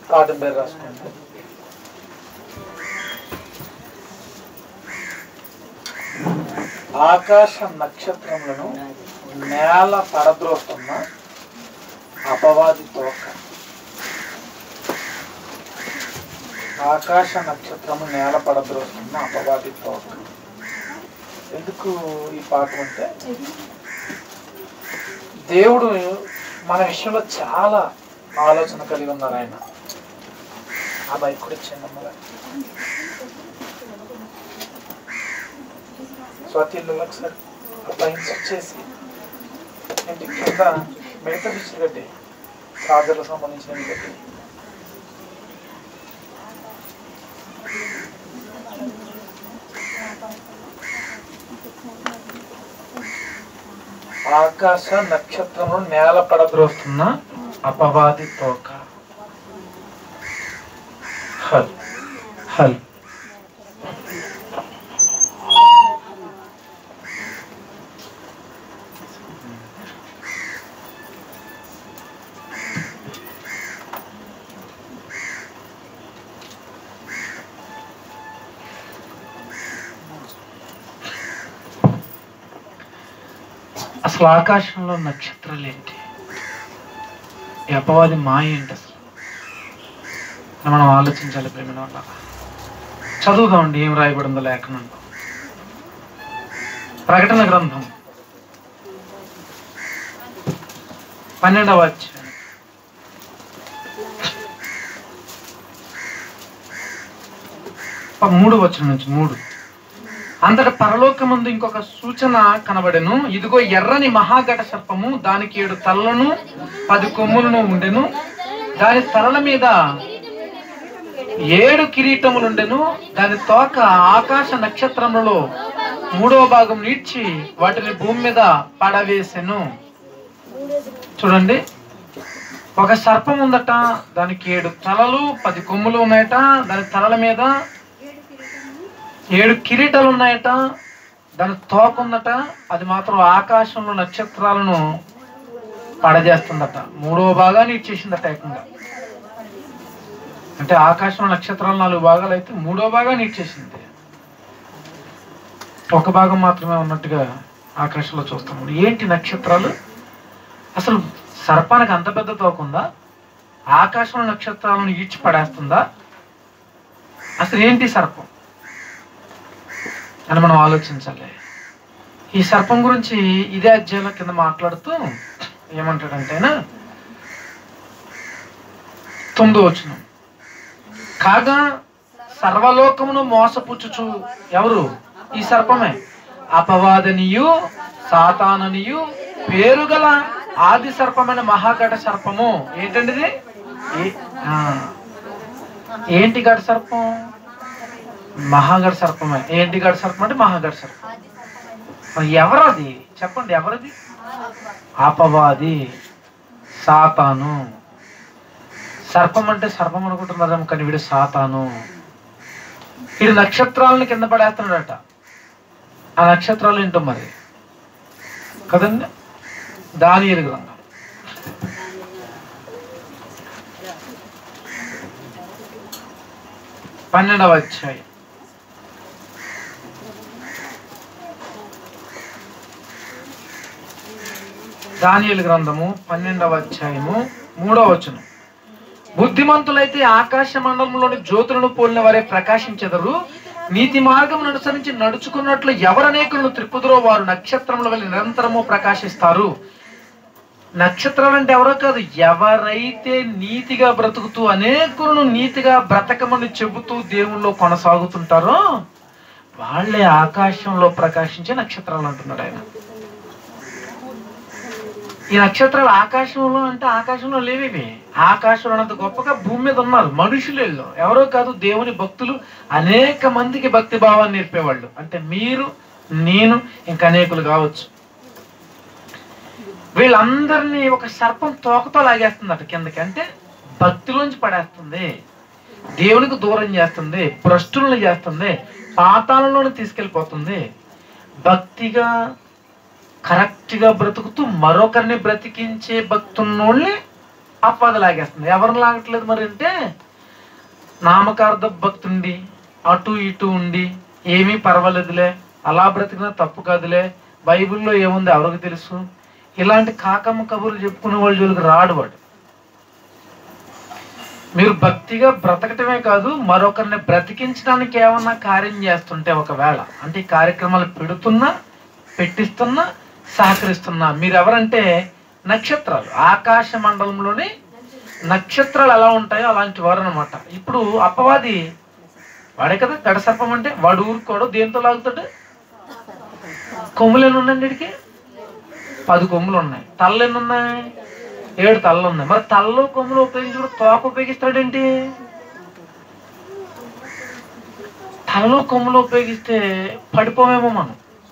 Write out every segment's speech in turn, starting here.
Cotton పేరు రాసుకోండి ఆకాశ నక్షత్రములను నేల పడద్రోస్తున్న అపవాది తోక ఆకాశ నక్షత్రము నేల పడద్రోస్తున్న అపవాది తోక ఎందుకు ఈ పాఠం అంటే దేవుడు మన విషయంలో చాలా ఆలోచన కలిగి ఉన్నారు ఆయన ఆ బైక్ కూడా ఇచ్చేయండి అమ్మగా స్వాతిల్లో ఒకసారి ఆ పైన వచ్చేసి ఇంటి కింద మిగతా విషయం కట్టి చార్జర్లకు సంబంధించిన కట్టి ఆకాశ నక్షత్రము నేల పడద్రోస్తున్న అపవాది తోక హల్ హల్ అసలు ఆకాశంలో నక్షత్రాలు ఏంటి ఈ అపవాది మాయ ఏంటి అసలు అని మనం ఆలోచించాలి ప్రేమ వల్ల చదువుదామండి ఏం రాయబడిందో లేఖనంలో ప్రకటన గ్రంథం పన్నెండవ అధ్యాయం ప- మూడు వచ్చిన నుంచి మూడు అంతట పరలోకమందు ఇంకొక సూచన కనబడెను ఇదిగో ఎర్రని మహాఘట సర్పము దానికి ఏడు తలలను పది కొమ్ములను ఉండెను దాని తలల మీద ఏడు కిరీటములుండెను దాని తోక ఆకాశ నక్షత్రములలో మూడవ భాగం నీడ్చి వాటిని భూమి మీద పడవేసెను చూడండి ఒక సర్పం ఉందట దానికి ఏడు తలలు పది కొమ్ములు ఉన్నాయట దాని తలల మీద ఏడు కిరీటాలు ఉన్నాయట దాని తోక ఉందట అది మాత్రం ఆకాశంలో నక్షత్రాలను పడజేస్తుందట మూడవ భాగాన్ని ఇచ్చేసిందట ఏకంగా అంటే ఆకాశంలో నక్షత్రాలు నాలుగు భాగాలు అయితే మూడో భాగాన్ని ఇచ్చేసింది ఒక భాగం మాత్రమే ఉన్నట్టుగా ఆకాశంలో చూస్తాం ఏంటి నక్షత్రాలు అసలు సర్పానికి అంత పెద్ద తోక ఉందా ఆకాశంలో నక్షత్రాలను ఈడ్చి పడేస్తుందా అసలు ఏంటి సర్పం అని మనం ఆలోచించాలి ఈ సర్పం గురించి ఇదే అధ్యాయంలో కింద మాట్లాడుతూ ఏమంటాడంటేనా తొమ్మిదో వచ్చిన కాగా సర్వలోకమును మోసపుచ్చుచు ఎవరు ఈ సర్పమే అపవాదనియు సాతాననియు పేరుగల ఆది సర్పమైన మహాఘట సర్పము ఏంటండి ఇది ఏ- ఆ. ఏంటి ఘట సర్పం మహాగఢ సర్పమే ఏంటి గఢ సర్పం అంటే మహాగఢ సర్పం మరి ఎవరది చెప్పండి ఎవరది అపవాది సాతాను సర్పం అంటే సర్పం అనుకుంటున్నారేమో కానీ వీడు సాతాను వీడు నక్షత్రాలను కింద పడేస్తున్నాడట ఆ నక్షత్రాలు ఏంటో మరి కదండి దాని గ్రంథం పన్నెండవ అధ్యాయం దానియేలు గ్రంథము పన్నెండవ అధ్యాయము మూడవ వచనం బుద్ధిమంతులైతే ఆకాశ మండలంలోని జ్యోతులను పోలిన వారే ప్రకాశించెదరు నీతి మార్గం అనుసరించి నడుచుకున్నట్లు ఎవరనేకులను త్రిప్పుదురో వారు నక్షత్రముల వల్ల నిరంతరము ప్రకాశిస్తారు నక్షత్రాలు అంటే ఎవరో కాదు ఎవరైతే నీతిగా బ్రతుకుతూ అనేకులను నీతిగా బ్రతకమని చెబుతూ దేవుల్లో కొనసాగుతుంటారో వాళ్ళే ఆకాశంలో ప్రకాశించే నక్షత్రాలు అంటున్నాడు ఆయన ఈ నక్షత్రాలు ఆకాశంలో అంటే ఆకాశంలో లేవివి ఆకాశంలో అంత గొప్పగా భూమి మీద ఉన్నారు మనుషులు వీళ్ళు. ఎవరో కాదు దేవుని భక్తులు అనేక మందికి భక్తి భావాన్ని నేర్పేవాళ్ళు అంటే మీరు నేను ఇంకా అనేకులు కావచ్చు వీళ్ళందరినీ ఒక సర్పం తోకతో లాగేస్తుందట కిందకి అంటే భక్తిలోంచి పడేస్తుంది దేవునికి దూరం చేస్తుంది భ్రష్టులను చేస్తుంది పాతాళంలోని తీసుకెళ్ళిపోతుంది భక్తిగా కరెక్ట్గా బ్రతుకుతూ మరొకరిని బ్రతికించే భక్తున్నోళ్ళని అపవాది లాగేస్తుంది ఎవరిని లాగట్లేదు మరి అంటే నామకార్థ భక్తుండి అటు ఇటు ఉండి ఏమీ పర్వాలేదులే అలా బ్రతికినా తప్పు కాదులే బైబిల్లో ఏముంది ఎవరికి తెలుసు ఇలాంటి కాకమ్మ కబుర్లు చెప్పుకునే వాళ్ళ జోలికి రాడు వాడు మీరు భక్తిగా బ్రతకటమే కాదు మరొకరిని బ్రతికించడానికి ఏమన్నా కార్యం చేస్తుంటే ఒకవేళ అంటే ఈ కార్యక్రమాలు పెడుతున్నా పెట్టిస్తున్నా సహకరిస్తున్నా మీరు ఎవరంటే నక్షత్రాలు ఆకాశ మండలంలోని నక్షత్రాలు ఎలా ఉంటాయో అలాంటి వారు అనమాట ఇప్పుడు అప్పవాది వాడే కదా గడసర్పం అంటే వాడు ఊరుకోడు దేంతో లాగుతాడు కొమ్ములు ఎన్ని ఉన్నాయండి వీడికి పది కొమ్ములు ఉన్నాయి తలలు ఎన్ని ఉన్నాయి ఏడు తలలు ఉన్నాయి మరి తలలో కొమ్ములు ఉపయోగించి కూడా తోక ఉపయోగిస్తాడేంటి తలలో కొమ్ములు ఉపయోగిస్తే పడిపోమేమో మనం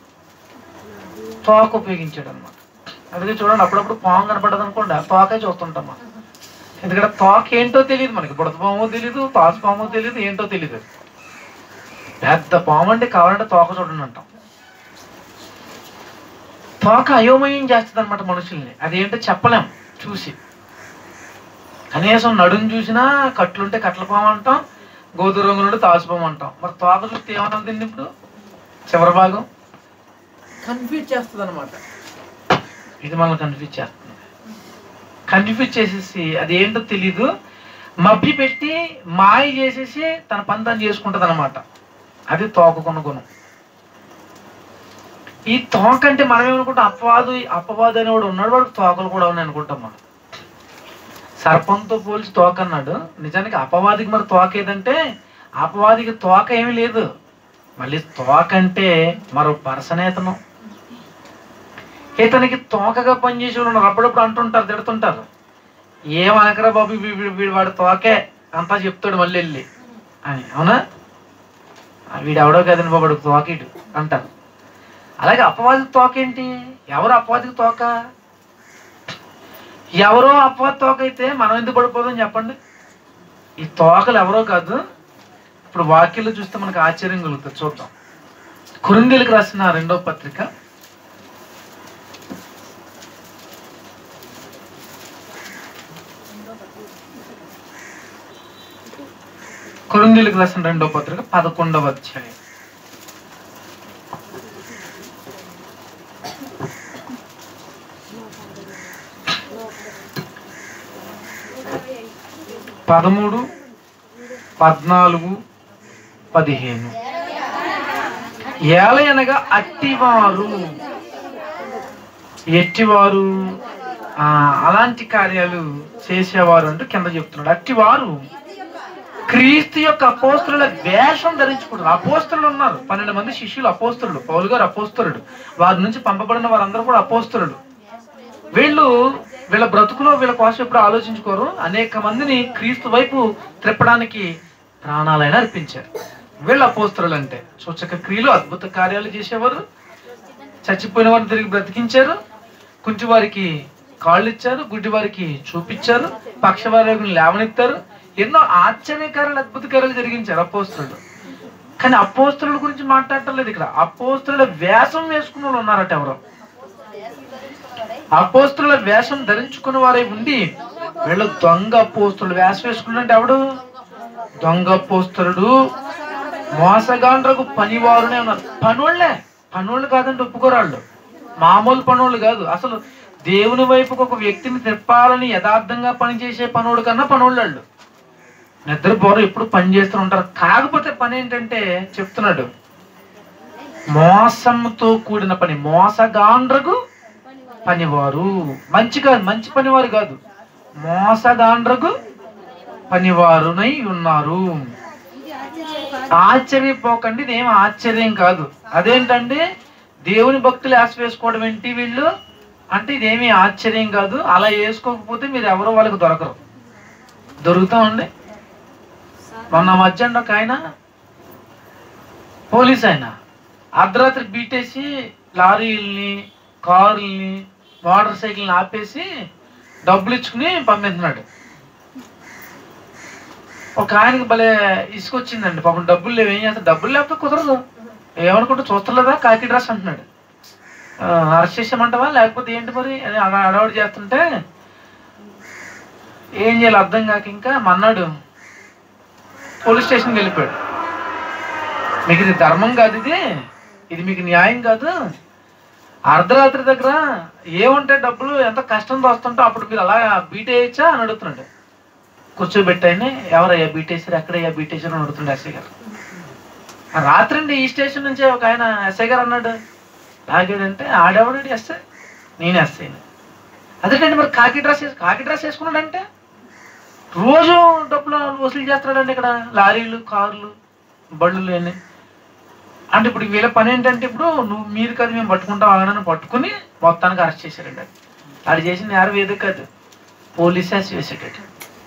తోక ఉపయోగించాడు అనమాట అందుకే చూడండి అప్పుడప్పుడు పాము కనపడదు అనుకోండి ఆ తోకే చూస్తుంటాం మనం ఎందుకంటే తోక ఏంటో తెలియదు మనకి బుడత పాము తెలియదు తాసు పాము తెలియదు ఏంటో తెలియదు పెద్ద పాము అంటే కావాలంటే తోక చూడండి అంటాం తోక అయోమయం చేస్తుంది అనమాట మనుషుల్ని అదేంటో చెప్పలేం చూసి కనీసం నడుము చూసినా కట్లుంటే కట్ల పాము అంటాం గోధుమ రంగు నుండి తాసుపాము అంటాం మరి తోక చూస్తే ఏమవుతుంది ఇప్పుడు చివరి భాగం కన్ఫ్యూజ్ చేస్తుంది అనమాట ఇది మనల్ని కన్ఫ్యూజ్ చేస్తుంది కన్ఫ్యూజ్ చేసేసి అది ఏంటో తెలీదు మభ్య పెట్టి మాయ చేసేసి తన పని తను చేసుకుంటుంది అనమాట అది తోకకున్న గుణం ఈ తోక అంటే మనం ఏమనుకుంటాం అపవాదు అపవాదు అనేవాడు ఉన్నాడు వాడు తోకలు కూడా ఉన్నాయి అనుకుంటాం మనం సర్పంతో పోల్చి తోక అన్నాడు నిజానికి అపవాదికి మరి తోక ఏదంటే అపవాదికి తోక ఏమీ లేదు మళ్ళీ తోక అంటే మరో పర్సనేతను ఇతనికి తోకగా పనిచేసి ఉన్నారు అప్పుడప్పుడు అంటుంటారు తిడుతుంటారు ఏం అనకరా బాబు వీ- వీ- వీడు వాడు తోకే అంతా చెప్తాడు మళ్ళీ వెళ్ళి అని అవునా ఆ వీడు ఎవడో కదండి బాబు తోకీడు అంటారు అలాగే అపవాది తోక ఏంటి ఎవరు అపవాదికి తోక ఎవరో అపవాది తోక అయితే మనం ఎందుకు పడిపోదాం చెప్పండి ఈ తోకలు ఎవరో కాదు ఇప్పుడు వాక్యంలో చూస్తే మనకు ఆశ్చర్యం కలుగుతుంది చూద్దాం కురిందీలకు రాసిన రెండో పత్రిక కొరిందీలకు రాసిన రెండో పత్రిక పదకొండవ అధ్యాయం పదమూడు పద్నాలుగు పదిహేను ఏలయనగా అట్టివారు ఎట్టివారు ఆ, అలాంటి కార్యాలు చేసేవారు అంటూ కింద చెప్తున్నాడు అట్టివారు క్రీస్తు యొక్క అపోస్తుల వేషం ధరించుకుంటారు అపోస్తులు ఉన్నారు పన్నెండు మంది శిష్యులు అపోస్తులు పౌలు గారు అపోస్తులుడు వారి నుంచి పంపబడిన వారందరూ కూడా అపోస్తులుడు వీళ్ళు వీళ్ళ బ్రతుకులో వీళ్ళ కోసం ఎప్పుడు ఆలోచించుకోరు అనేక మందిని క్రీస్తు వైపు త్రిప్పడానికి ప్రాణాలైనా అర్పించారు వీళ్ళు అపోస్తులు అంటే సూచక క్రియలు అద్భుత కార్యాలు చేసేవారు చచ్చిపోయిన వారిని తిరిగి బ్రతికించారు కుంటి వారికి కాళ్ళు ఇచ్చారు గుడ్డి వారికి చూపించారు పక్షవారోగులు లేవనెత్తారు ఎన్నో ఆశ్చర్యకారాలు అద్భుత కార్యాలు జరిగించారు అపోస్తులు కానీ అపోస్తుల గురించి మాట్లాడటం లేదు ఇక్కడ అపోస్తుల వేషం వేసుకున్న వాళ్ళు ఉన్నారట ఎవరో అపోస్తుల వేషం ధరించుకున్న వారై ఉండి వీళ్ళు దొంగ అపోస్తులు వేషం వేసుకున్నట్టు ఎవడు దొంగ అపోస్తులుడు మోసగాండ్రకు పనివారునే ఉన్నారు పనోళ్ళే పనోళ్ళు కాదంటే ఒప్పుకోరాళ్ళు మామూలు పనోళ్ళు కాదు అసలు దేవుని వైపుకు ఒక వ్యక్తిని తిప్పాలని యథార్థంగా పనిచేసే పనోడు కన్నా పనోళ్ళు వాళ్ళు నిద్రపోరు ఎప్పుడు పని చేస్తూ ఉంటారు కాకపోతే పని ఏంటంటే చెప్తున్నాడు మోసంతో కూడిన పని మోసగాండ్రకు పనివారు మంచి కాదు మంచి పనివారు కాదు మోసగాండ్రకు పనివారునై ఉన్నారు ఆశ్చర్యపోకండి ఇదేం ఆశ్చర్యం కాదు అదేంటంటే దేవుని భక్తులు యాస వేసుకోవడం ఏంటి వీళ్ళు అంటే ఇదేమీ ఆశ్చర్యం కాదు అలా వేసుకోకపోతే మీరు ఎవరో వాళ్ళకి దొరకరు దొరుకుతామండి మొన్న మధ్యాహ్నం ఒక ఆయన పోలీస్ ఆయన అర్ధరాత్రి బీటేసి లారీల్ని కారుల్ని మోటార్ సైకిల్ని ఆపేసి డబ్బులు ఇచ్చుకుని పంపిస్తున్నాడు ఒక ఆయనకి భలే ఇసుకొచ్చిందండి పాపం డబ్బులు లేవు ఏం చేస్తారు డబ్బులు లేకపోతే కుదరదు ఏమనుకుంటే చూస్తలేదా కాకి డ్రెస్ అంటున్నాడు ఆ, అరెస్ట్ చేసామంటావా లేకపోతే ఏంటి మరి అని అలా అడవాడు చేస్తుంటే ఏం చేయాలి అర్థం కాక ఇంకా మన్నాడు పోలీస్ స్టేషన్కి వెళ్ళిపోయాడు మీకు ఇది ధర్మం కాదు ఇది ఇది మీకు న్యాయం కాదు అర్ధరాత్రి దగ్గర ఏముంటాయి డబ్బులు ఎంత కష్టంతో వస్తుంటో అప్పుడు మీరు అలా బీటేయచ్చా అని అడుగుతున్నాడు కూర్చోబెట్టాయని ఎవరయ్యా బీటేసారు ఎక్కడయ్యా బీటేసారు అని అడుగుతుండే ఎస్ఐ గారు ఆ రాత్రి అండి ఈ స్టేషన్ నుంచే ఒక ఆయన ఎస్ఐ గారు అన్నాడు లాగాడంటే ఆడేవాడు ఎస్ఐ నేను ఎస్ఐని అదేంటండి మరి కాకి డ్రెస్ వేసు కాకి డ్రెస్ వేసుకున్నాడంటే రోజు డబ్బులు వసూలు చేస్తున్నాడండి ఇక్కడ లారీలు కార్లు బళ్ళు అన్నీ అంటే ఇప్పుడు వీళ్ళ పని ఏంటంటే ఇప్పుడు నువ్వు మీరు కాదు మేము పట్టుకుంటాం ఆగనని పట్టుకుని మొత్తానికి అరెస్ట్ చేశారండి అది అది చేసిన నేరం ఏదో కాదు పోలీసెస్ వేసేటట్టు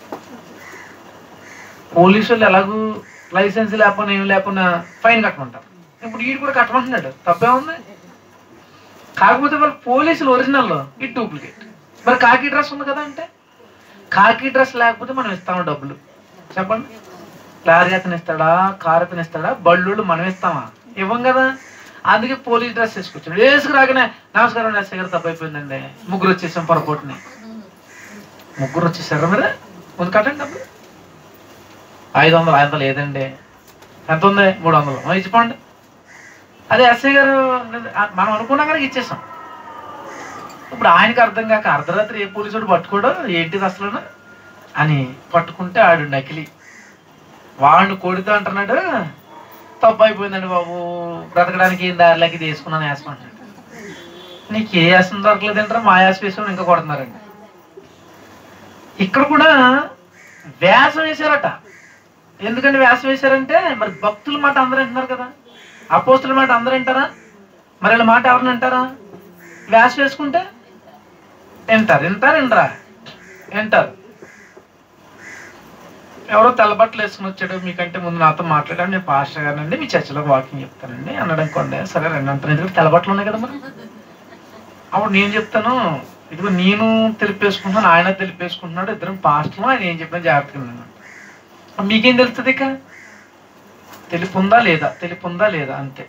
పోలీసు వాళ్ళు ఎలాగూ లైసెన్స్ లేకపోయినా ఏం లేకపోయినా ఫైన్ కట్టమంటారు ఇప్పుడు వీడు కూడా కట్టమంటున్నాడు తప్పే ఉంది కాకపోతే వాళ్ళు పోలీసులు ఒరిజినల్ ఇది డూప్లికేట్ మరి కాకి డ్రెస్ ఉంది కదా అంటే కాకి డ్రెస్ లేకపోతే మనం ఇస్తాము డబ్బులు చెప్పండి లారీ అతను ఇస్తాడా కార్ అతను ఇస్తాడా బళ్ళు మనం ఇస్తామా ఇవ్వం కదా అందుకే పోలీస్ డ్రెస్ వేసుకొచ్చాడు వేసుకురాగానే నమస్కారం ఎస్ఐ గారు తప్పైపోయిందండి ముగ్గురు వచ్చేసాం పొరపాటుని ముగ్గురు వచ్చేసారా మరి ముందు కట్టండి డబ్బులు ఐదు వందలు ఐదు వందలు లేదండి ఎంత ఉంది మూడు వందలు ఆ, ఇచ్చిపోండి అదే ఎస్ఐ గారు మనం అనుకున్నా కానీ ఇచ్చేసాం ఇప్పుడు ఆయనకి అర్థం కాక అర్ధరాత్రి ఏ పోలీసుడు పట్టుకోడు ఏంటిది అసలు అని పట్టుకుంటే ఆడు నకిలీ వాడిని కొడుతూ అంటున్నాడు తప్పు అయిపోయిందండి బాబు బ్రతకడానికి ఏం దారిలోకి తీసుకున్నాను వేసుకుంటాడు నీకు ఏ యాసం దొరకలేదంటారా మా యాస వేసుకుని ఇంకా కొడుతున్నారండి ఇక్కడ కూడా వ్యాసం వేశారట ఎందుకంటే వ్యాసం వేశారంటే మరి భక్తుల మాట అందరూ వింటున్నారు కదా అపోస్తుల మాట అందరూ వింటారా మరి వీళ్ళ మాట ఎవరిని వింటారా వ్యాసం వేసుకుంటే వింటారు వింటారు వినరా వింటారు ఎవరో తెల్లబట్టలు వేసుకుని వచ్చాడు మీకంటే ముందు నాతో మాట్లాడాడు నేను పాస్టర్ గారండి మీ చర్చిలో వాకింగ్ చెప్తానండి అన్నాడు అనుకోండి సరే రెండు అంటాను ఎందుకంటే తెల్లబట్టలు ఉన్నాయి కదా మరి అప్పుడు నేను చెప్తాను ఇదిగో నేను తెలిపేసుకుంటున్నాను ఆయన తెలిపేసుకుంటున్నాడు ఇద్దరం పాస్టర్లు ఆయన ఏం చెప్పినా జాగ్రత్తగా విన్నాను మీకేం తెలుస్తుంది ఇక తెలుపు ఉందా లేదా తెలుపు ఉందా లేదా అంతే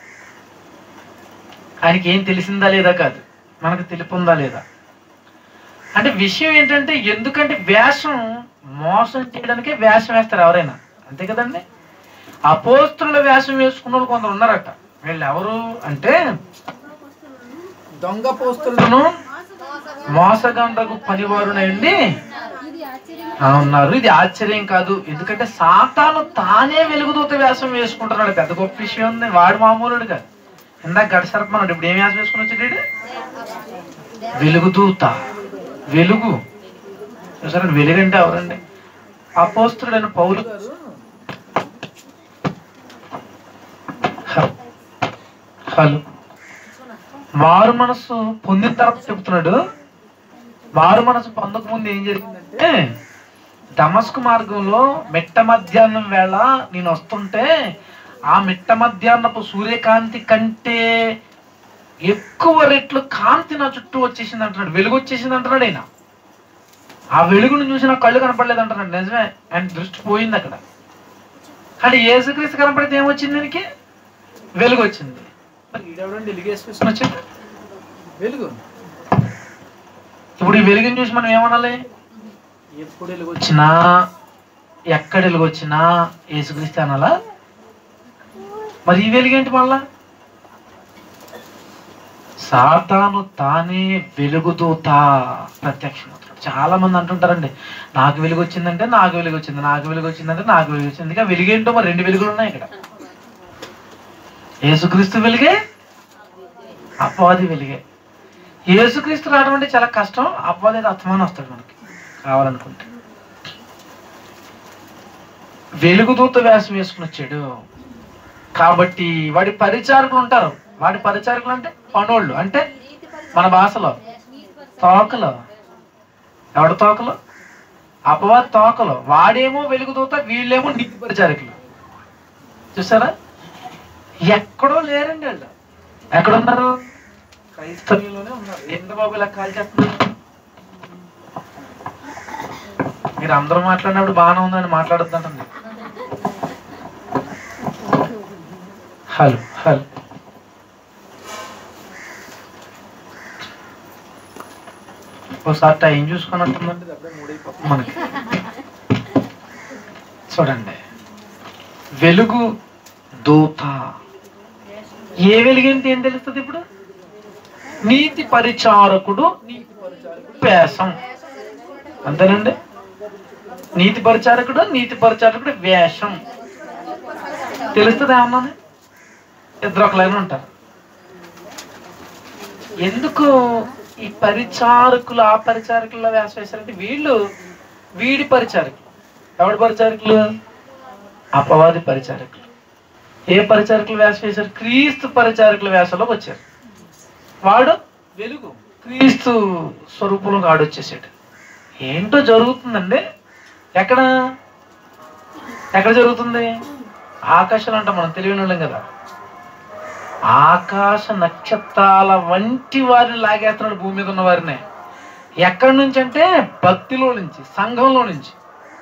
ఆయనకి ఏం తెలిసిందా లేదా కాదు మనకు తెలుపు ఉందా లేదా అంటే విషయం ఏంటంటే ఎందుకంటే వేషం మోసం చేయడానికే వేషం వేస్తారు ఎవరైనా అంతే కదండి అపోస్తుల వేషం వేసుకున్న వాళ్ళు కొందరు ఉన్నారట వీళ్ళు ఎవరు అంటే దొంగ పోస్తులను మోసగండకు పనివారునండి ఇది ఆశ్చర్యం ఆ, ఉన్నారు ఇది ఆశ్చర్యం కాదు ఎందుకంటే సాతాను తానే వెలుగుదూత వేషం వేసుకుంటున్నాడు పెద్ద గొప్ప విషయం ఉంది వాడు మామూలుడు కాదు ఇందాక గడసరపన్నాడు ఇప్పుడు ఏం వేషం వేసుకుని వచ్చాడు వీడు? వెలుగుదూత వెలుగు చూసారండి వెలుగు అంటే ఎవరండి అపోస్తుడైన పౌలు గారు హ- హలో మారు మనసు పొందిన తర్వాత చెప్తున్నాడు మారు మనసు పొందక ముందు ఏం జరిగిందంటే దమస్కు మార్గంలో మిట్ట మధ్యాహ్నం వేళ నేను వస్తుంటే ఆ మిట్ట మధ్యాహ్నపు సూర్యకాంతి కంటే ఎక్కువ రెట్లు కాంతి నా చుట్టూ వచ్చేసింది అంటున్నాడు వెలుగు వచ్చేసింది అంటున్నాడు ఆయన ఆ వెలుగును చూసి నా కళ్ళు కనపడలేదు అంటున్నాడు నిజమే ఆయన దృష్టి పోయింది అక్కడ కానీ ఏసుక్రీస్తు కనపడితే ఏమొచ్చింది దీనికి వెలుగు వచ్చింది మరి ఈడెవడండి వెలుగు వేసుకొని వచ్చింది వెలుగు ఇప్పుడు ఈ వెలుగుని చూసి మనం ఏమనాలి ఎప్పుడు వెలుగు వచ్చినా ఎక్కడ వెలుగు వచ్చినా ఏసుక్రీస్తు అనాలా మరి ఈ వెలుగేంటి మళ్ళా సాతాను తానే వెలుగుదూత ప్రత్యక్షమవుతాడు చాలా మంది అంటుంటారండి నాకు వెలుగు వచ్చిందంటే నాకు వెలుగు వచ్చింది నాకు వెలుగు వచ్చిందంటే నాకు వెలుగు వచ్చింది ఇంకా వెలుగేంటో మరి రెండు వెలుగులు ఉన్నాయి ఇక్కడ యేసుక్రీస్తు వెలుగే అపవాది వెలుగే యేసుక్రీస్తు రావడం అంటే చాలా కష్టం అపవాది అర్థమానం వస్తాడు మనకి కావాలనుకుంటే వెలుగుదూత వేషం వేసుకుని వచ్చాడు కాబట్టి వాడి పరిచారకులు ఉంటారు వాడి పరిచారకులు అంటే పనోళ్ళు అంటే మన భాషలో తోకలు ఎవడ తోకలు అపవాది తోకలు వాడేమో వెలుగుదూత వీళ్ళేమో నీతి పరిచారకులు చూసారా ఎక్కడో లేరండి వాళ్ళు ఎక్కడున్నారు క్రైస్తవ్యంలోనే ఉన్నారు ఏంటి బాబు ఇలా కాల్ చేస్తున్నారు మీరు అందరూ మాట్లాడినప్పుడు బాగానే ఉందని మాట్లాడొద్దంటండి హలో హలో ఒకసారి టైం చూసుకున్నట్టుందండి అప్పుడే మూడైపోతుంది మనకి చూడండి వెలుగు దూత ఏ వెలుగంటే ఏం తెలుస్తుంది ఇప్పుడు నీతి పరిచారకుడు నీతి పరిచారకుడు వేషం అంతేనండి నీతి పరిచారకుడు నీతి పరిచారకుడు వేషం తెలుస్తుంది ఏమన్నా ఇద్దరు ఒకలాగా ఉంటారు ఎందుకు ఈ పరిచారకులు ఆ పరిచారకుల వేషం వేశారంటే వీళ్ళు వీడి పరిచారకులు ఎవడి పరిచారకులు అపవాది పరిచారకులు ఏ పరిచారకులు వేషం వేశారు క్రీస్తు పరిచారకుల వేషంలోకి వచ్చారు వాడు వెలుగు క్రీస్తు స్వరూపంలో వాడు వచ్చేసాడు ఏంటో జరుగుతుందండి ఎక్కడ ఎక్కడ జరుగుతుంది ఆకాశం అంట మనం తెలియని వాళ్ళం కదా ఆకాశ నక్షత్రాల వంటి వారిని లాగేస్తున్నాడు భూమి మీద ఉన్న వారిని ఎక్కడి నుంచి అంటే భక్తిలో నుంచి సంఘంలో నుంచి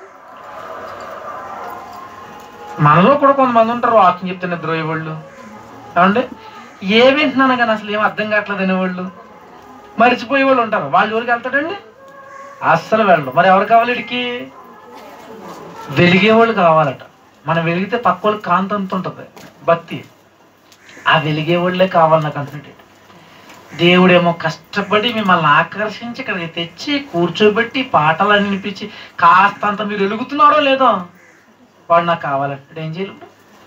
మనలో కూడా కొంతమంది ఉంటారు వాకింగ్ చెప్తే నిద్ర వాళ్ళు ఏమండి ఏ వింటున్నాను కానీ అసలు ఏం అర్థం కావట్లేదు అనేవాళ్ళు మర్చిపోయే వాళ్ళు ఉంటారు వాళ్ళ ఊరికి వెళ్తాడండి అస్సలు వెళ్ళడు మరి ఎవరు కావాలి వీడికి వెలిగేవాళ్ళు కావాలట మనం వెలిగితే పక్క వాళ్ళకి కాంతి అంత ఉంటుంది భక్తి ఆ వెలిగేవాళ్ళే కావాలి నాకు అంటున్నట్టు దేవుడేమో కష్టపడి మిమ్మల్ని ఆకర్షించి ఇక్కడికి తెచ్చి కూర్చోబెట్టి పాటలు వినిపించి కాస్తంత మీరు వెలుగుతున్నారో లేదో వాడు నాకు కావాలంటే ఏం చేయాలి ఇప్పుడు?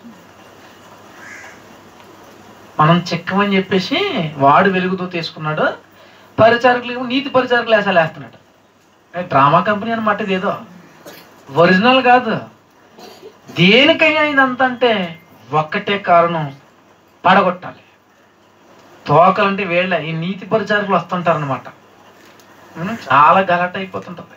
మనం చెక్కమని చెప్పేసి వాడు వెలుగుతూ తీసుకున్నాడు పరిచారకులు నీతి పరిచారకులు వేసాలు వేస్తున్నాడు ఏ డ్రామా కంపెనీ అనమాట ఇదేదో ఒరిజినల్ కాదు దేనికైనా ఇదంతా అంటే ఒక్కటే కారణం పడగొట్టాలి తోకలంటే వేళ్ళ ఈ నీతి పరిచారకులు వస్తుంటారు అనమాట చాలా గలట అయిపోతుంటది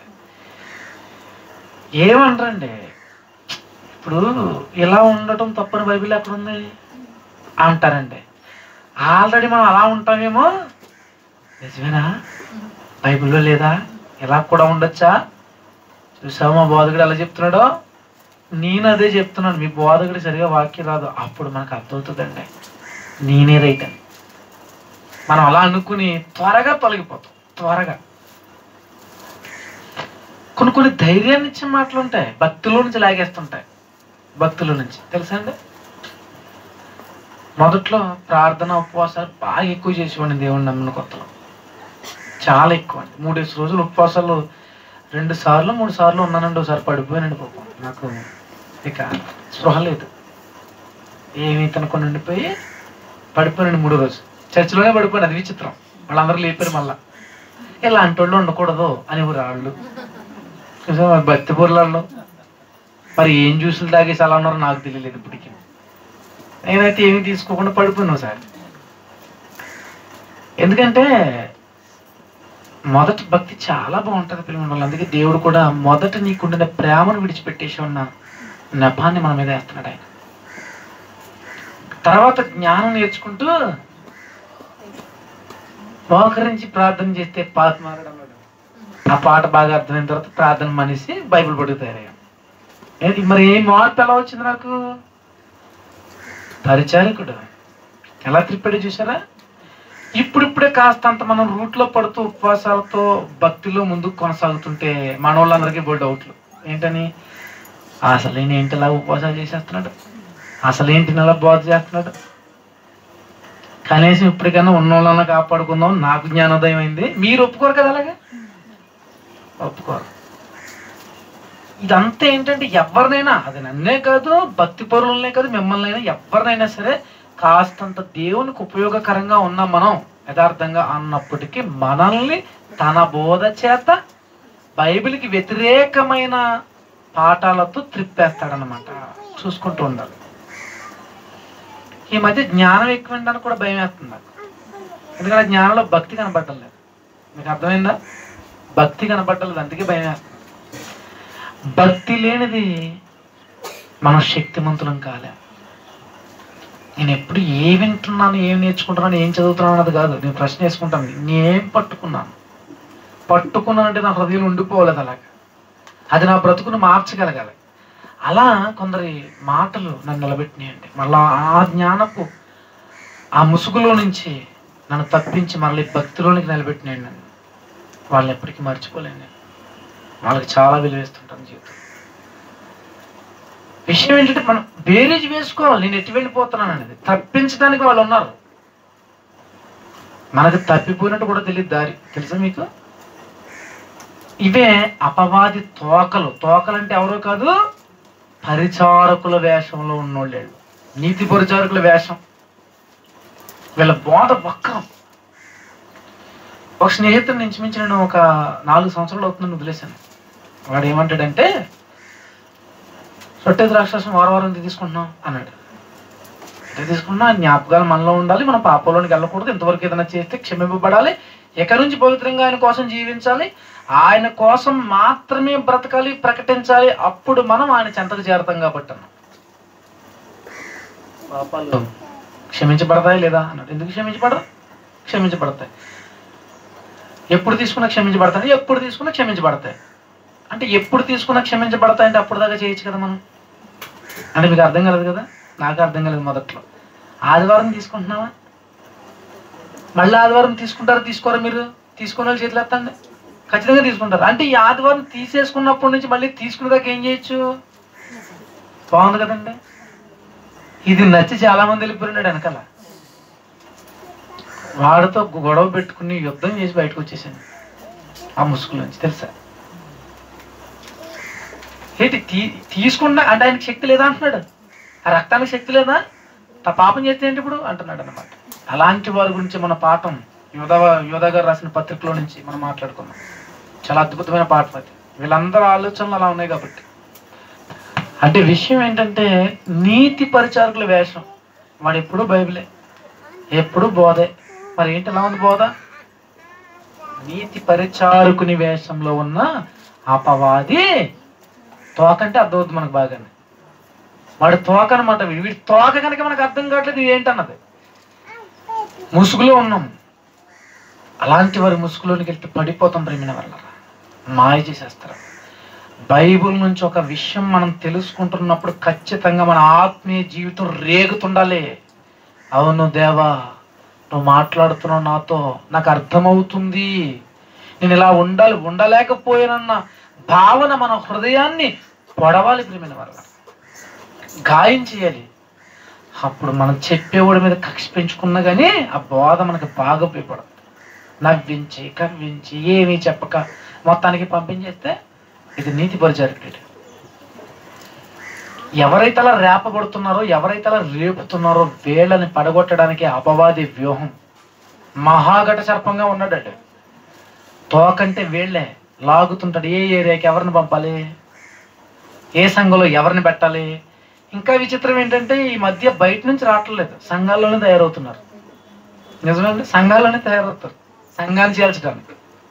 ఏమంటారండి ఇప్పుడు ఇలా ఉండటం తప్పని బైబిల్ ఎక్కడ ఉంది అంటారండి ఆల్రెడీ మనం అలా ఉంటామేమో నిజమేనా బైబిల్లో లేదా ఇలా కూడా ఉండొచ్చా చూసావా మా బోధకుడు ఎలా చెప్తున్నాడో నేను అదే చెప్తున్నాను మీ బోధకుడు సరిగా వాక్యం రాదు అప్పుడు మనకు అర్థమవుతుందండి నేనే రైట్ అని మనం అలా అనుకుని త్వరగా తొలగిపోతాం త్వరగా కొన్ని కొన్ని ధైర్యాన్ని ఇచ్చే మాటలు ఉంటాయి భక్తిలో నుంచి లాగేస్తుంటాయి భక్తుల నుంచి తెలుసా అండి మొదట్లో ప్రార్థన ఉపవాసాలు బాగా ఎక్కువ చేసేవాడిని దేవుడిని నమ్మిన కొత్తలో చాలా ఎక్కువ అండి మూడేసి రోజులు ఉపవాసాలు రెండు సార్లు మూడు సార్లు ఉన్నానండి ఒకసారి పడిపోయానండి పాపం నాకు ఇక స్పృహ లేదు ఏమీ తినకుండా ఉండిపోయి పడిపోయానండి మూడో రోజు చర్చిలోనే పడిపోయాను అది విచిత్రం వాళ్ళందరూ లేపారు మళ్ళా ఇలాంటి వాళ్ళు ఉండకూడదు అని వాళ్ళు చూసావా, మరి భక్తి బుర్రలలో మరి ఏం జ్యూసులు తాగేసి అలా ఉన్నారో నాకు తెలియలేదు ఇప్పటికి నేనైతే ఏమీ తీసుకోకుండా పడిపోయాను సార్ ఎందుకంటే మొదటి భక్తి చాలా బాగుంటుంది పిల్లల వాళ్ళు అందుకే దేవుడు కూడా మొదట నీకుండిన ప్రేమను విడిచిపెట్టేసి ఉన్న నెపాన్ని మన మీద వేస్తున్నాడు ఆయన తర్వాత జ్ఞానం నేర్చుకుంటూ మోకరించి ప్రార్థన చేస్తే పాత మారడం అన్నాడు. ఆ పాట బాగా అర్థమైన తర్వాత ప్రార్థన మనిషి బైబిల్ పడుకు తయారయ్యాం ఏంటి మరి ఏ మార్పు ఎలా వచ్చింది నాకు పరిచారకుడు ఎలా త్రిప్పాడు చూసారా ఇప్పుడిప్పుడే కాస్తంత మనం రూట్లో పడుతూ ఉపవాసాలతో భక్తిలో ముందుకు కొనసాగుతుంటే మన వాళ్ళందరికీ బోల్ డౌట్లు ఏంటని అసలు ఈయన ఏంటి ఇలా ఉపవాసాలు చేసేస్తున్నాడు అసలు ఏంటి ఇలా బోధ చేస్తున్నాడు కనీసం ఇప్పటికైనా ఉన్న వాళ్ళన్నా కాపాడుకుందాం నాకు జ్ఞానోదయం అయింది మీరు ఒప్పుకోరు కదా అలాగే ఒప్పుకోరు ఇదంతా ఏంటంటే ఎవరినైనా అది నన్నే కాదు భక్తి పరులనే కాదు మిమ్మల్ని అయినా ఎవరినైనా సరే కాస్తంత దేవునికి ఉపయోగకరంగా ఉన్నాం మనం యథార్థంగా అన్నప్పటికీ మనల్ని తన బోధ చేత బైబిల్కి వ్యతిరేకమైన పాఠాలతో త్రిప్పేస్తాడనమాట చూసుకుంటూ ఉండాలి ఈ మధ్య జ్ఞానం ఎక్కువ కూడా భయం వేస్తుంది నాకు ఎందుకంటే ఆ జ్ఞానంలో భక్తి కనబడటం లేదు మీకు అర్థమైందా భక్తి కనబడటం లేదు అందుకే భయం వేస్తుంది భక్తి లేనిది మనం శక్తిమంతులం కాలే నేను ఎప్పుడు ఏ వింటున్నాను ఏం నేర్చుకుంటున్నాను ఏం చదువుతున్నాను అన్నది కాదు నేను ప్రశ్న వేసుకుంటాను నేనేం పట్టుకున్నాను పట్టుకున్నానంటే నా హృదయంలో ఉండిపోలేదు అలాగా అది నా బ్రతుకును మార్చగలగాలి అలా కొందరి మాటలు నన్ను నిలబెట్టినాయండి మళ్ళా ఆ జ్ఞానపు ఆ ముసుగులో నుంచి నన్ను తప్పించి మళ్ళీ భక్తిలోనికి నిలబెట్టినాయండి నన్ను వాళ్ళని ఎప్పటికీ మర్చిపోలేను నేను వాళ్ళకి చాలా విలువేస్తుంటాను జీవితం విషయం ఏంటంటే మనం బేరీజ్ వేసుకోవాలి నేను ఎటు వెళ్ళిపోతున్నాను అనేది తప్పించడానికి వాళ్ళు ఉన్నారు మనకు తప్పిపోయినట్టు కూడా తెలియదు దారి తెలుసా మీకు ఇవే అపవాది తోకలు తోకలు అంటే ఎవరో కాదు పరిచారకుల వేషంలో ఉన్నోళ్ళు వీళ్ళు. నీతి పరిచారకుల వేషం వీళ్ళ బోధ వక్రం ఒక స్నేహితుడిని ఇంచుమించి నేను ఒక నాలుగు సంవత్సరాలు అవుతుందని వదిలేశాను వాడు ఏమంటాడంటే రొట్టె ద్రాక్షరసం వారం వారం ఎందుకు తీసుకుంటున్నాం అన్నాడు ఎంత తీసుకున్నా జ్ఞాపకాలు మనలో ఉండాలి మన పాపంలోనికి వెళ్ళకూడదు ఇంతవరకు ఏదైనా చేస్తే క్షమింపబడాలి ఎక్కడి నుంచి పవిత్రంగా ఆయన కోసం జీవించాలి ఆయన కోసం మాత్రమే బ్రతకాలి ప్రకటించాలి అప్పుడు మనం ఆయన చెంతకు చేరతాం కాబట్టి అన్నాం పాపాలు క్షమించబడతాయి లేదా అన్నాడు ఎందుకు క్షమించబడరు క్షమించబడతాయి ఎప్పుడు తీసుకున్నా క్షమించబడతాయి ఎప్పుడు తీసుకున్నా క్షమించబడతాయి అంటే ఎప్పుడు తీసుకున్నా క్షమించబడతాయి అంటే అప్పుడు దాకా చేయొచ్చు కదా మనం అంటే మీకు అర్థం కలదు కదా నాకు అర్థం కలదు మొదట్లో ఆదివారం తీసుకుంటున్నావా మళ్ళీ ఆదివారం తీసుకుంటారా తీసుకోరా మీరు తీసుకున్న వాళ్ళు చేతులు ఎత్తండి ఖచ్చితంగా తీసుకుంటారు అంటే ఈ ఆదివారం తీసేసుకున్నప్పటి నుంచి మళ్ళీ తీసుకునేదాకా ఏం చేయొచ్చు బాగుంది కదండి ఇది నచ్చి చాలా మంది వెళ్ళిపోయినాడు వెనకాల వాడితో గొడవ పెట్టుకుని యుద్ధం చేసి బయటకు వచ్చేసాను ఆ ముసుగుల నుంచి తెలుసా ఏంటి తీ తీసుకున్నా అంటే ఆయనకి శక్తి లేదా అంటున్నాడు ఆ రక్తానికి శక్తి లేదా తా పాపం చేస్తే ఏంటి ఇప్పుడు అంటున్నాడు అనమాట అలాంటి వారి గురించి మన పాఠం యోధ యోధా గారు రాసిన పత్రికలో నుంచి మనం మాట్లాడుకున్నాం చాలా అద్భుతమైన పాఠం అది వీళ్ళందరూ ఆలోచనలు అలా ఉన్నాయి కాబట్టి అంటే విషయం ఏంటంటే నీతి పరిచారకుల వేషం వాడు ఎప్పుడు బైబిలే ఎప్పుడు బోధే మరి ఏంటి ఎలా ఉంది బోధ నీతి పరిచారకుని వేషంలో ఉన్న అపవాది తోక అంటే అర్థమవుతుంది మనకు బాగానే వాడు తోక అనమాట వీడి వీడి తోక కనుక మనకు అర్థం కావట్లేదు ఇది ఏంటన్నది ముసుగులో ఉన్నాం అలాంటి వారి ముసుగులోనికి వెళ్తే పడిపోతాం ప్రేమిన వల్ల మాయ చేసేస్తారు బైబిల్ నుంచి ఒక విషయం మనం తెలుసుకుంటున్నప్పుడు ఖచ్చితంగా మన ఆత్మీయ జీవితం రేగుతుండాలి అవును దేవా నువ్వు మాట్లాడుతున్నావు నాతో నాకు అర్థమవుతుంది నేను ఇలా ఉండాలి ఉండలేకపోయానన్న భావన మన హృదయాన్ని పొడవాలి ప్రేమిన వల్ల గాయం చేయాలి అప్పుడు మనం చెప్పేవాడి మీద కక్ష పెంచుకున్నా కానీ ఆ బోధ మనకి బాగా ఉపయోగపడదు నవ్వించి కవ్వించి ఏమీ చెప్పక మొత్తానికి పంపించేస్తే ఇది నీతి పరిచారకుడు ఎవరైతే అలా రేపబడుతున్నారో ఎవరైతే అలా రేపుతున్నారో వేళ్ళని పడగొట్టడానికి అపవాది వ్యూహం మహాఘట సర్పంగా ఉన్నాడు తోకంటే వేళ్ళే లాగుతుంటాడు ఏ ఏరియాకి ఎవరిని పంపాలి ఏ సంఘంలో ఎవరిని పెట్టాలి ఇంకా విచిత్రం ఏంటంటే ఈ మధ్య బయట నుంచి రావట్లేదు సంఘాల్లోనే తయారవుతున్నారు నిజమేంటి సంఘాల్లోనే తయారవుతారు సంఘాన్ని చేల్చడానికి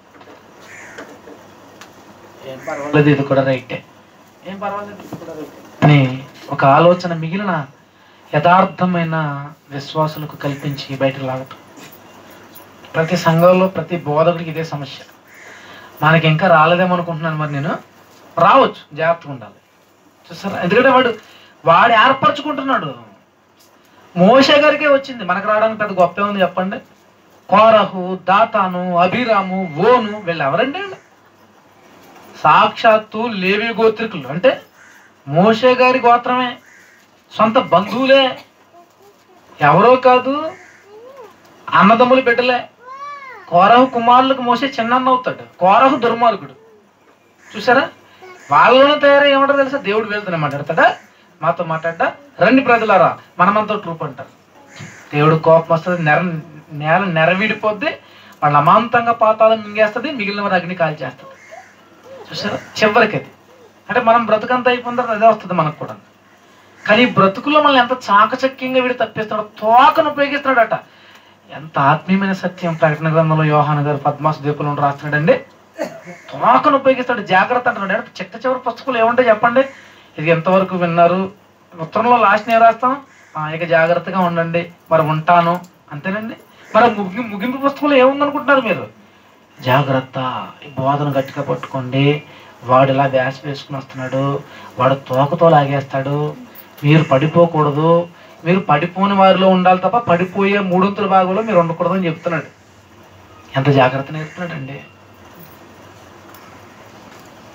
ఏం పర్వాలేదు ఇది కూడా రైటే ఏం పర్వాలేదు ఇది కూడా రైటే అని ఒక ఆలోచన మిగిలిన యథార్థమైన విశ్వాసులకు కల్పించి బయటకు లాగటం ప్రతి సంఘంలో ప్రతి బోధకుడికి ఇదే సమస్య మనకి ఇంకా రాలేదేమో అనుకుంటున్నాను మరి నేను రావచ్చు జాగ్రత్తగా ఉండాలి చూసారా ఎందుకంటే వాడు వాడు ఏర్పరచుకుంటున్నాడు మోషే గారికే వచ్చింది మనకు రావడానికి పెద్ద గొప్ప ఉంది చెప్పండి కోరహు దాతాను అభిరాము ఓను వీళ్ళు ఎవరండి వీళ్ళు? సాక్షాత్తు లేవి గోత్రికులు అంటే మోషే గారి గోత్రమే సొంత బంధువులే ఎవరో కాదు అన్నదమ్ములు బిడ్డలే కోరహు కుమారులకు మోసే చిన్నన్న అవుతాడు కోరహు దుర్మార్గుడు చూసారా వాళ్ళలోనే తయారై ఏమంటారు తెలుసా దేవుడు వెళ్తున్నా మాట్లాడతాడా మాతో మాట్లాడ్డా రండి ప్రజలారా మనమంతా ట్రూప్ అంటారు దేవుడు కోపం వస్తుంది నెర నేల నెరవిడిపోద్ది వాళ్ళ అమాంతంగా పాతాలను మింగేస్తుంది మిగిలిన వారు అగ్ని కాల్ చేస్తుంది చూసారా చివరికి అది అంటే మనం బ్రతుకంత అయిపోయిన తర్వాత అదే వస్తుంది మనకు కూడా కానీ ఈ బ్రతుకులో మనల్ని ఎంత చాకచక్యంగా వీడు తప్పిస్తాడో తోకను ఉపయోగిస్తాడట ఎంత ఆత్మీయమైన సత్యం ప్రకటన గ్రంథంలో యోహాన్ గారు పద్మాసు దీపంలో రాస్తున్నాడండి తోకను ఉపయోగిస్తాడు జాగ్రత్త అంటున్నాడు అంటే చిట్ట చివరి పుస్తకాలు ఏముంటాయి చెప్పండి ఇది ఎంతవరకు విన్నారు ఉత్తరంలో లాస్ట్ ఏం రాస్తాం "ఆ, ఇక జాగ్రత్తగా ఉండండి మరి ఉంటాను అంతేనండి మరి ముగి ముగింపు పుస్తకంలో ఏముందనుకుంటున్నారు మీరు జాగ్రత్త ఈ బోధన గట్టిగా పట్టుకోండి వాడు ఇలా వ్యాస వేసుకుని వస్తున్నాడు వాడు తోకతో లాగేస్తాడు మీరు పడిపోకూడదు మీరు పడిపోని వారిలో ఉండాలి తప్ప పడిపోయే మూడొంతుల భాగంలో మీరు ఉండకూడదు అని చెప్తున్నాడు ఎంత జాగ్రత్త నేర్పుతున్నాడండి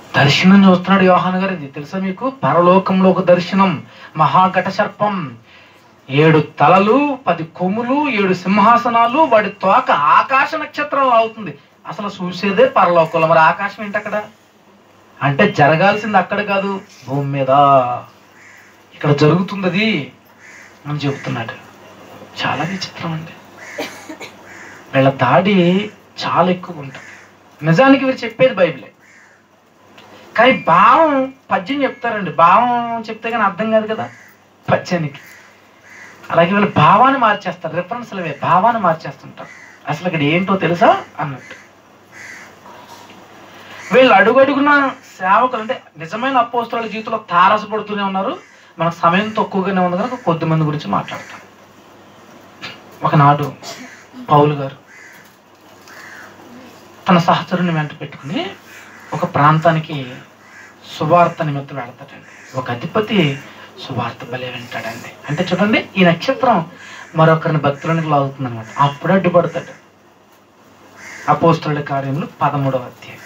దర్శనం చూస్తున్నాడు యోహాన్ గారు ఇది తెలుసా మీకు పరలోకంలో ఒక దర్శనం మహాఘట సర్పం ఏడు తలలు పది కొమ్ములు ఏడు సింహాసనాలు వాడి తోక ఆకాశ నక్షత్రం అవుతుంది అసలు చూసేదే పరలోకంలో మరి ఆకాశం ఏంటి అక్కడ అంటే జరగాల్సింది అక్కడ కాదు భూమి మీద ఇక్కడ జరుగుతుంది అది అని చెబుతున్నాడు చాలా విచిత్రం అండి వీళ్ళ దాడి చాలా ఎక్కువ ఉంటుంది నిజానికి వీరు చెప్పేది బైబిలే కానీ భావం పద్యం చెప్తారండి భావం చెప్తే కానీ అర్థం కాదు కదా పద్యానికి అలాగే వీళ్ళు భావాన్ని మార్చేస్తారు రిఫరెన్స్లు అవే భావాన్ని మార్చేస్తుంటారు అసలు ఇక్కడ ఏంటో తెలుసా అన్నట్టు వీళ్ళు అడుగడుగున సేవకులు అంటే నిజమైన అపోస్తుల జీవితంలో తారసపడుతూనే ఉన్నారు మనకు సమయం తక్కువగానే ఉంది కనుక కొద్ది మంది గురించి మాట్లాడతాం ఒకనాడు పౌలు గారు తన సహచరుని వెంట పెట్టుకుని ఒక ప్రాంతానికి సువార్త నిమిత్తం వెళతాడండి ఒక అధిపతి సువార్త బలే వింటాడండి అంటే చూడండి ఈ నక్షత్రం మరొకరిని భక్తులకు లాగుతుంది అనమాట అప్పుడు అడ్డుపడతాడు అపోస్తుల కార్యములు పదమూడవ అధ్యాయం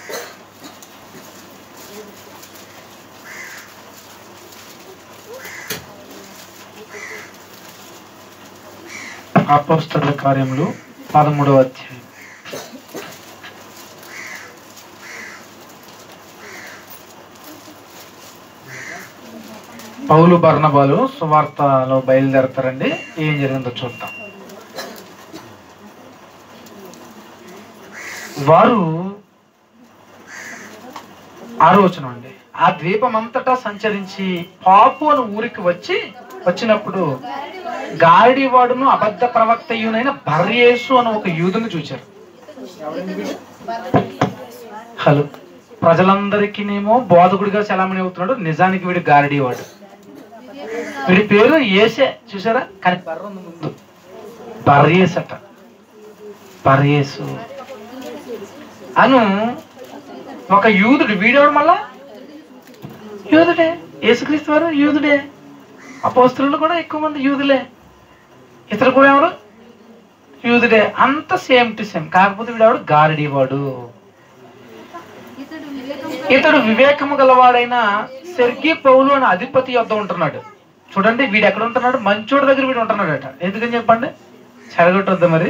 అపోస్తుల కార్యములు పదమూడవ అధ్యాయం పౌలు బర్ణబాలు సువార్తలో బయలుదేరతారండి ఏం జరిగిందో చూద్దాం వారు ఆలోచన అండి ఆ ద్వీపం అంతటా సంచరించి పాపు అని ఊరికి వచ్చి వచ్చినప్పుడు గారడివాడును అబద్ధ ప్రవక్తయునైన బర్యేసు అని ఒక యూదుని చూచారు హలో ప్రజలందరికీనేమో బోధకుడిగా చలామణి అవుతున్నాడు నిజానికి వీడు గారడీవాడు వీడి పేరు ఏసే చూసారా కానీ బర్ర ఉంది ముందు బర్యేస్ అట బర్యేసు అను ఒక యూదుడు వీడేవాడు మళ్ళా యూదుడే యేసుక్రీస్తు వారు యూదుడే అపోస్తులు కూడా ఎక్కువ మంది యూదులే ఇతరు కూడా ఎవరు యూదుడే అంత సేమ్ టు సేమ్ కాకపోతే వీడెవడు గారడీవాడు ఇతడు వివేకము గలవాడైన సెర్గి పౌలు అనే అధిపతి యొద్ద ఉంటున్నాడు చూడండి వీడు ఎక్కడ ఉంటున్నాడు మంచోడి దగ్గర వీడు ఉంటున్నాడట ఎందుకని చెప్పండి చెడగొట్టొద్దా మరి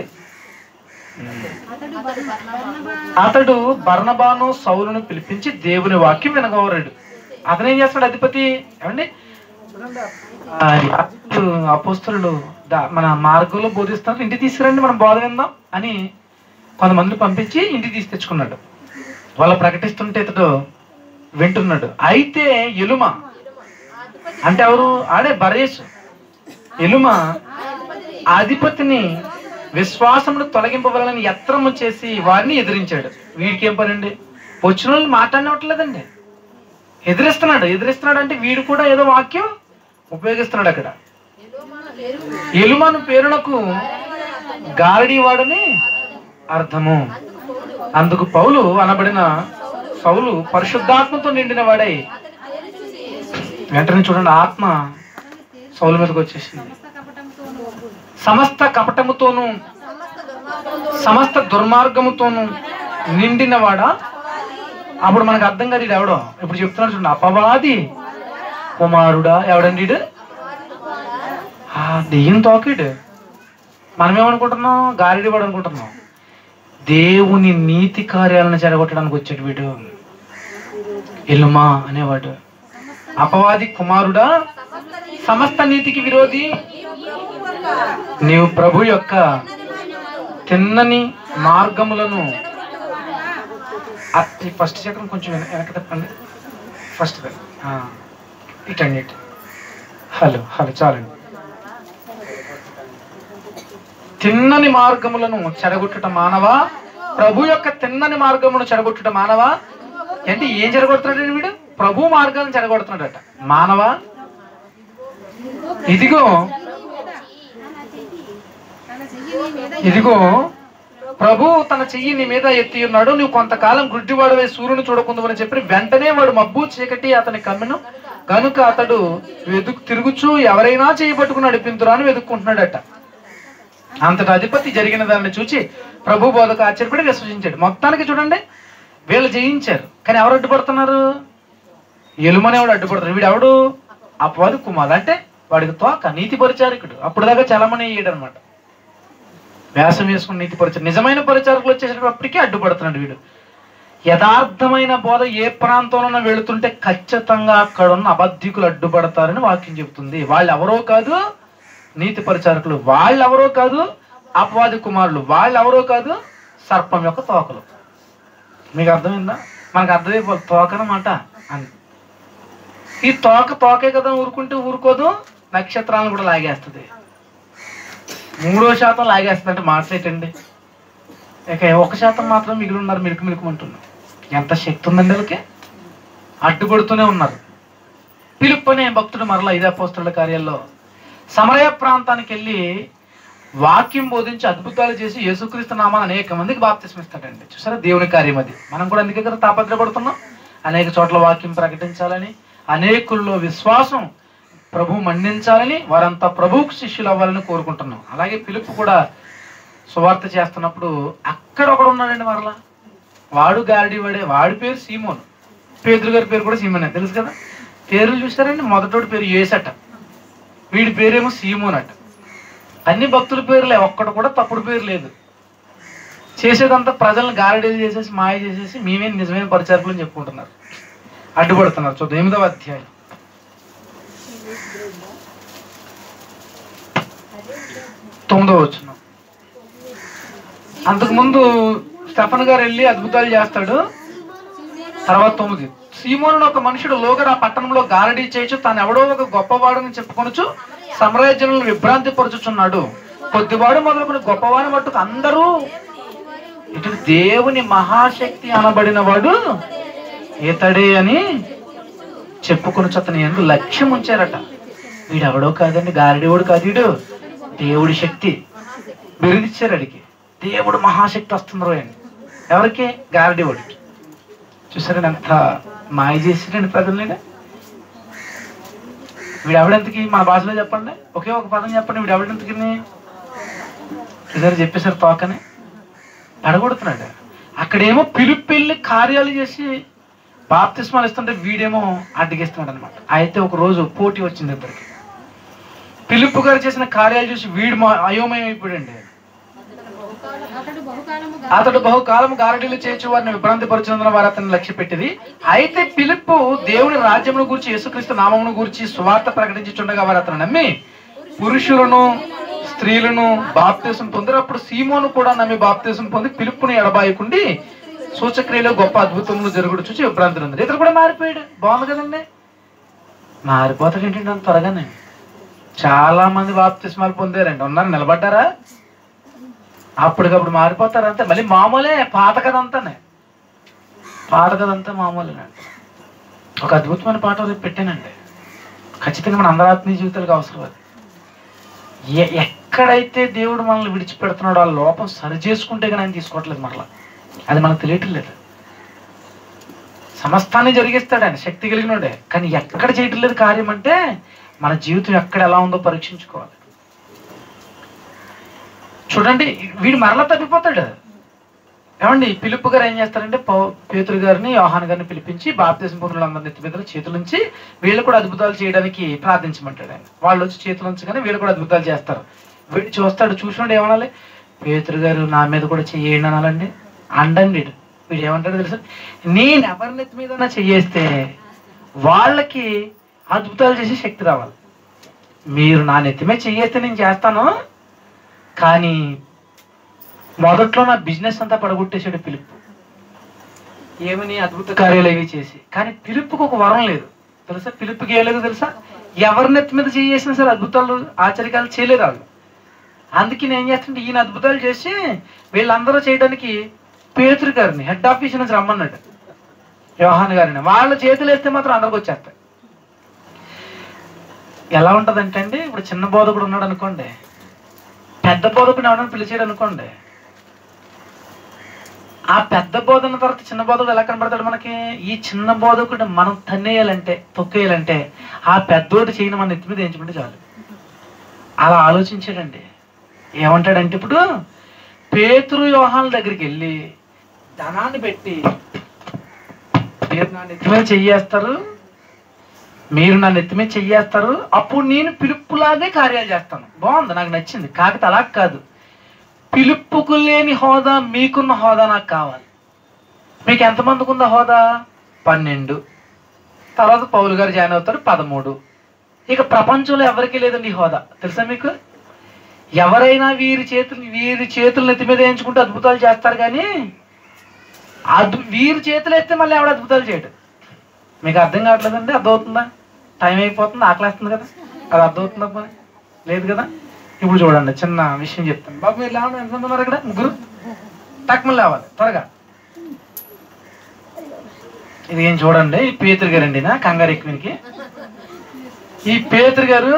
అతడు బర్ణబాను సౌలును పిలిపించి దేవుని వాక్యం వినగోరాడు అతను ఏం చేస్తాడు అధిపతి ఏమండి ఆ, యాజకులు, అపోస్తలులు దా- మన మార్గంలో బోధిస్తున్నారు ఇంటికి తీసుకురండి మనం బోధ విందాం అని కొంతమందిని పంపించి ఇంటికి తీసి తెచ్చుకున్నాడు వాళ్ళు ప్రకటిస్తుంటే ఇతడు వింటున్నాడు అయితే ఎలుమ అంటే ఎవరు ఆడే బరేష్ ఎలుమ ఆ అధిపతిని విశ్వాసమును తొలగింపవలని యత్నము చేసి వారిని ఎదిరించాడు వీడికి ఏం పనండి వచ్చిన వాళ్ళు మాట్లాడినట్లేదండి ఎదిరిస్తున్నాడు ఎదిరిస్తున్నాడు అంటే వీడు కూడా ఏదో వాక్యం ఉపయోగిస్తున్నాడు అక్కడ ఎలుమను పేరునకు గారడీవాడని అర్థము అందుకు పౌలు అనబడిన పౌలు పరిశుద్ధాత్మతో నిండిన వాడై వెంటనే చూడండి ఆత్మ సౌలు మీదకి వచ్చేసింది సమస్త కపటముతోను సమస్త దుర్మార్గముతోను నిండిన వాడా అప్పుడు మనకు అర్థం కాదు ఈడు ఎవడో ఇప్పుడు చెప్తున్నాడు చూడండి అపవాది కుమారుడా ఎవడండి ఈడు? ఆ దెయ్యం తోకిడు మనమేమనుకుంటున్నాం గారిడి వాడు అనుకుంటున్నాం దేవుని నీతి కార్యాలను చెడగొట్టడానికి వచ్చాడు వీడు ఎల్లుమా అనేవాడు అపవాది కుమారుడా సమస్త నీతికి విరోధి నీవు ప్రభు యొక్క తిన్నని మార్గములను అట్టి ఫస్ట్ చక్రం కొంచెం వెన- వెనక తప్పండి ఫస్ట్ ఇటండి ఇటు హలో హలో చాలండి తిన్నని మార్గములను చెడగొట్టుట మానవా ప్రభు యొక్క తిన్నని మార్గమును చెడగొట్టుట మానవా అంటే ఏం చెడగొడుతున్నాడు వీడు ప్రభు మార్గాలను చెడగొడుతున్నాడట మానవా ఇదిగో ఇదిగో ప్రభు తన చెయ్యి నీ మీద ఎత్తి ఉన్నాడు నువ్వు కొంతకాలం గుడ్డివాడవే సూర్యుని చూడకుందని చెప్పి వెంటనే వాడు మబ్బు చీకటి అతని కమ్మెను కనుక అతడు వెతుకు తిరుగుచూ ఎవరైనా చేయబట్టుకుని నడిపింతురా అని వెతుక్కుంటున్నాడట అంతటి అధిపతి జరిగిన దాన్ని చూచి ప్రభు బోధకు ఆశ్చర్యపడి విశ్వసించాడు మొత్తానికి చూడండి వీళ్ళు జయించారు కానీ ఎవరు అడ్డుపడుతున్నారు ఎలుమనేవాడు అడ్డుపడుతున్నాడు వీడు ఎవడు అపవాది కుమారుడు అంటే వాడికి తోక నీతి పరిచారకుడు అప్పుడు దాకా చలమని అయ్యాడు అనమాట వ్యాసం వేసుకుని నీతి పరిచారు నిజమైన పరిచారకులు వచ్చేసేటప్పటికీ అడ్డుపడుతున్నాడు వీడు యథార్థమైన బోధ ఏ ప్రాంతంలో వెళుతుంటే ఖచ్చితంగా అక్కడ ఉన్న అబద్ధికులు అడ్డుపడతారని వాక్యం చెబుతుంది వాళ్ళు ఎవరో కాదు నీతి పరిచారకులు వాళ్ళు ఎవరో కాదు అపవాది కుమారులు వాళ్ళు ఎవరో కాదు సర్పం యొక్క తోకలు మీకు అర్థమైందా మనకు అర్థమైపోతుంది తోకనమాట అని ఈ తోక తోకే కదా ఊరుకుంటే ఊరుకోదు నక్షత్రాలను కూడా లాగేస్తుంది మూడో శాతం లాగేస్తుంది అంటే మాట్లాడండి ఇక ఒక శాతం మాత్రం మిగిలి ఉన్నారు మిరుకు మిరుకుమంటున్నారు ఎంత శక్తి ఉందండి వీళ్ళకి అడ్డుపడుతూనే ఉన్నారు పిలుపు అనే భక్తుడు మరలా ఇదే పోస్తుల కార్యాల్లో సమరయ ప్రాంతానికి వెళ్ళి వాక్యం బోధించి అద్భుతాలు చేసి యేసుక్రీస్తు నామాన్ని అనేక మందికి బాప్తిస్మిస్తాడండి చూసారా దేవుని కార్యం అది మనం కూడా అందుకే కదా తాపత్రపడుతున్నాం అనేక చోట్ల వాక్యం ప్రకటించాలని అనేకుల్లో విశ్వాసం ప్రభు మన్నించాలని వారంతా ప్రభువుకు శిష్యులు అవ్వాలని కోరుకుంటున్నాం అలాగే పిలుపు కూడా సువార్త చేస్తున్నప్పుడు అక్కడ ఒకడు ఉన్నాడండి మరలా వాడు గారడి వాడే వాడి పేరు సీమోన్ పేదరు గారి పేరు కూడా సీమోనే తెలుసు కదా పేర్లు చూసారండి మొదటోడి పేరు యేసట వీడి పేరేమో సీమోన్ అట అన్ని భక్తుల పేర్లే ఒక్కడు కూడా తప్పుడు పేరు లేదు చేసేదంతా ప్రజలను గారడీలు చేసేసి మాయ చేసేసి మేమే నిజమైన పరిచారకులు అని చెప్పుకుంటున్నారు అడ్డుపడుతున్నారు చూద్దాం ఎనిమిదవ అధ్యాయం తొమ్మిదవ వచ్చిన అంతకుముందు స్టెఫన్ గారు వెళ్ళి అద్భుతాలు చేస్తాడు తర్వాత తొమ్మిది సీమోను ఒక మనుషుడు లోగర్ ఆ పట్టణంలో గారడీ చేయొచ్చు తాను ఎవడో ఒక గొప్పవాడని చెప్పుకొనొచ్చు సమరాజ్యులను విభ్రాంతి పరుచుచున్నాడు కొద్దివాడు మొదలుకొని గొప్పవాని మట్టుకు అందరూ ఇటు దేవుని మహాశక్తి అనబడిన వాడు ఇతడే అని చెప్పుకొని అతని ఎందు లక్ష్యం ఉంచారట వీడెవడో కాదండి గారడీవాడు కాదు వీడు దేవుడి శక్తి బిరుదిచ్చారు అడిగి దేవుడు మహాశక్తి వస్తుంది రోయండి ఎవరికి గారడీవాడికి చూసారండి ఎంత మాయ చేసారండి ప్రజల్ని వీడు ఎవడెంతకి మన భాషలో చెప్పండి ఒకే ఒక పదం చెప్పండి వీడు ఎవడెంతకి చూసారు చెప్పేశారు తోకని అడగొడుతున్నాడు అక్కడేమో పిలుపు వెళ్ళి కార్యాలు చేసి బాప్తిస్మాలు ఇస్తుంటే వీడేమో అడ్డగిస్తున్నాడు అనమాట అయితే ఒక రోజు పోటీ వచ్చింది ఇద్దరికి పిలుపు గారు చేసిన కార్యాలు చూసి వీడు మా అయోమయం అయిపోయాడండి అతడు బహుకాలము అతడు బహుకాలం గారడీలు చేర్చు వారిని విభ్రాంతి పరుచున్నందున వారు అతన్ని లక్ష్య పెట్టింది అయితే పిలుపు దేవుని రాజ్యమును గురించి యేసుక్రీస్తు నామమును గురించి సువార్త ప్రకటించుండగా వారు అతను నమ్మి పురుషులను స్త్రీలను బాప్తీసం పొందారు అప్పుడు సీమోను కూడా నమ్మి బాప్తీసం పొంది పిలుపుని ఎడబాయకుండి సూచక్రియలో గొప్ప అద్భుతములు జరుగుడు చూసి విభ్రాంతి ఉంది ఇతను కూడా మారిపోయాడు బాగుంది కదండి మారిపోతాడు ఏంటంటే అంత త్వరగానే చాలా మంది బాప్తిస్మాలు పొందారండి ఉన్నారు నిలబడ్డారా అప్పటికప్పుడు మారిపోతారు అంతే మళ్ళీ మామూలే పాత కథ అంతానే పాత కథ అంతా మామూలేనండి ఒక అద్భుతమైన పాట రేపు పెట్టానండి ఖచ్చితంగా మన అందరి ఆత్మీయ జీవితాలకు అవసరం అది ఎ- ఎక్కడైతే దేవుడు మనల్ని విడిచిపెడుతున్నాడో ఆ లోపం సరి చేసుకుంటే కానీ ఆయన తీసుకోవట్లేదు మరలా అది మనకు తెలియట్లేదు సమస్తాన్ని జరిగిస్తాడు ఆయన శక్తి కలిగినోడే కానీ ఎక్కడ చేయటం లేదు కార్యం అంటే మన జీవితం ఎక్కడ ఎలా ఉందో పరీక్షించుకోవాలి చూడండి వీడు మరలా తప్పిపోతాడు ఏమండి పిలుపు గారు ఏం చేస్తారంటే పౌ- పేతురు గారిని యోహాన్ గారిని పిలిపించి భారతదేశం పొందులందరినీ ఎత్తి మీద చేతుల నుంచి వీళ్ళు కూడా అద్భుతాలు చేయడానికి ప్రార్థించమంటాడు ఆయన వాళ్ళు వచ్చి చేతుల నుంచి కానీ వీళ్ళు కూడా అద్భుతాలు చేస్తారు వీడు చూస్తాడు చూసినోడు ఏమనాలి పేతురు గారు నా మీద కూడా చెయ్యండి అనాలండి అండండి వీడు వీడు ఏమంటాడు తెలుసా నేను ఎవరి నెత్తి మీద చెయ్యేస్తే వాళ్ళకి అద్భుతాలు చేసే శక్తి రావాలి మీరు నా నెత్తి మీద చెయ్యేస్తే నేను చేస్తాను కానీ మొదట్లో నా బిజినెస్ అంతా పడగొట్టేశాడు పిలుపు ఏమని అద్భుత కార్యాలు ఏవి చేసి కానీ పిలుపుకి ఒక వరం లేదు తెలుసా పిలుపుకి ఏ లేదు తెలుసా ఎవరి నెత్తి మీద చేసినా సరే అద్భుతాలు ఆశ్చర్యకాలు చేయలేదు వాళ్ళు అందుకే నేను ఏం చేస్తుంటే ఈయన అద్భుతాలు చేసి వీళ్ళందరూ చేయడానికి పేతురు గారిని హెడ్ ఆఫీస్ నుంచి రమ్మన్నాడు యోహాన్ గారిని వాళ్ళ చేతులు వేస్తే మాత్రం అందరికి వచ్చేస్తాయి ఎలా ఉంటదంటే అండి ఇప్పుడు చిన్న బోధకుడు ఉన్నాడు అనుకోండి పెద్ద బోధకుడు ఎవరైనా పిలిచాడు అనుకోండి ఆ పెద్ద బోధన తర్వాత చిన్న బోధకుడు ఎలా కనబడతాడు మనకి ఈ చిన్న బోధకుడు మనం తన్నేయాలంటే తొక్కేయాలంటే ఆ పెద్దోడు చేయని మన నెత్తి మీద ఎంచుకుంటే చాలు అలా ఆలోచించాడండి ఏమంటాడంటే ఇప్పుడు పేతురు యోహాన్ దగ్గరికి వెళ్ళి ధనాన్ని పెట్టి మీరు నా నెత్తి మీద చెయ్యేస్తారు మీరు నా నెత్తి మీద చెయ్యేస్తారు అప్పుడు నేను పిలుపులాగే కార్యాలు చేస్తాను బాగుంది నాకు నచ్చింది కాకపోతే అలా కాదు పిలుపుకు లేని హోదా మీకున్న హోదా నాకు కావాలి మీకు ఎంతమందికి ఉందా హోదా పన్నెండు తర్వాత పౌలు గారు జాయిన్ అవుతారు పదమూడు ఇక ప్రపంచంలో ఎవరికీ లేదండి ఈ హోదా తెలుసా మీకు ఎవరైనా వీరి చేతులు వీరి చేతులు నెత్తి మీద వేయించుకుంటే అద్భుతాలు చేస్తారు కానీ అద్భు వీరి చేతులు వేస్తే మళ్ళీ ఎవడ అద్భుతాలు చేయడు మీకు అర్థం కావట్లేదండి అర్థమవుతుందా టైం అయిపోతుంది ఆకలేస్తుంది కదా అది అర్థమవుతుందా పోనీ? లేదు కదా ఇప్పుడు చూడండి చిన్న విషయం చెప్తాను బాబు మీరు లేవండి ఎంతమంది ఉన్నారు ఇక్కడ ముగ్గురు తక్కువ లేవాలి త్వరగా ఇది ఏం చూడండి ఈ పేతురు గారండి నా కంగారు ఎక్కువనికి ఈ పేతురు గారు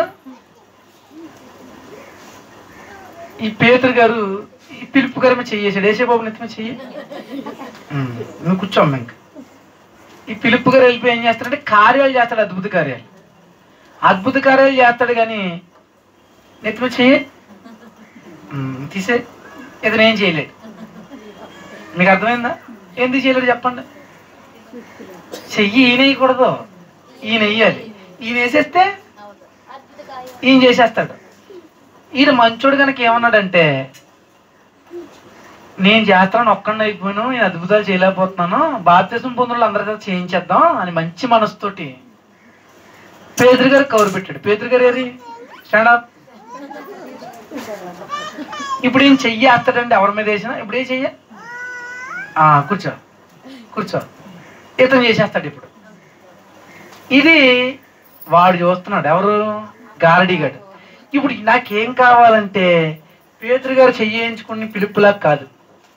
ఈ పేతురు గారు ఈ పిలుపు గారు మీద చెయ్యేసాడు వేసే బాబు నెత్తిమే చెయ్యి ఉమ్, నువ్వు కూర్చోమ్మ ఇంక ఈ పిలుపు గారు వెళ్ళిపోయి ఏం చేస్తాడంటే కార్యాలు చేస్తాడు అద్భుత కార్యాలు అద్భుత కార్యాలు చేస్తాడు కానీ నెత్తిమే చెయ్యి ఉమ్, తీసే ఇతను ఏం చేయలేడు మీకు అర్థమైందా ఎందుకు చేయలేడు చెప్పండి చెయ్యి ఈయన వేయకూడదు ఈయన వేయాలి ఈయన వేసేస్తే ఈయన చేసేస్తాడు ఈయన మంచోడు కనుక ఏమన్నాడంటే నేను చేస్తాను ఒక్కడిని అయిపోయాను నేను అద్భుతాలు చేయలేకపోతున్నాను భారతదేశం పొందులు అందరి చేత చేయించేద్దాం అని మంచి మనసుతోటి పేదరి గారు కవర్ పెట్టాడు పేదరి గారు ఏరి స్టాండప్ ఇప్పుడు ఈయన చెయ్యి వేస్తాడండి ఎవరి మీద వేసినా ఇప్పుడు ఏ చెయ్య ఆ, కూర్చో కూర్చో ఇతను చేసేస్తాడు ఇప్పుడు ఇది వాడు చూస్తున్నాడు ఎవరు గారడీగాడు ఇప్పుడు నాకేం కావాలంటే పేతురు గారు చెయ్యించుకుని పిలుపులా కాదు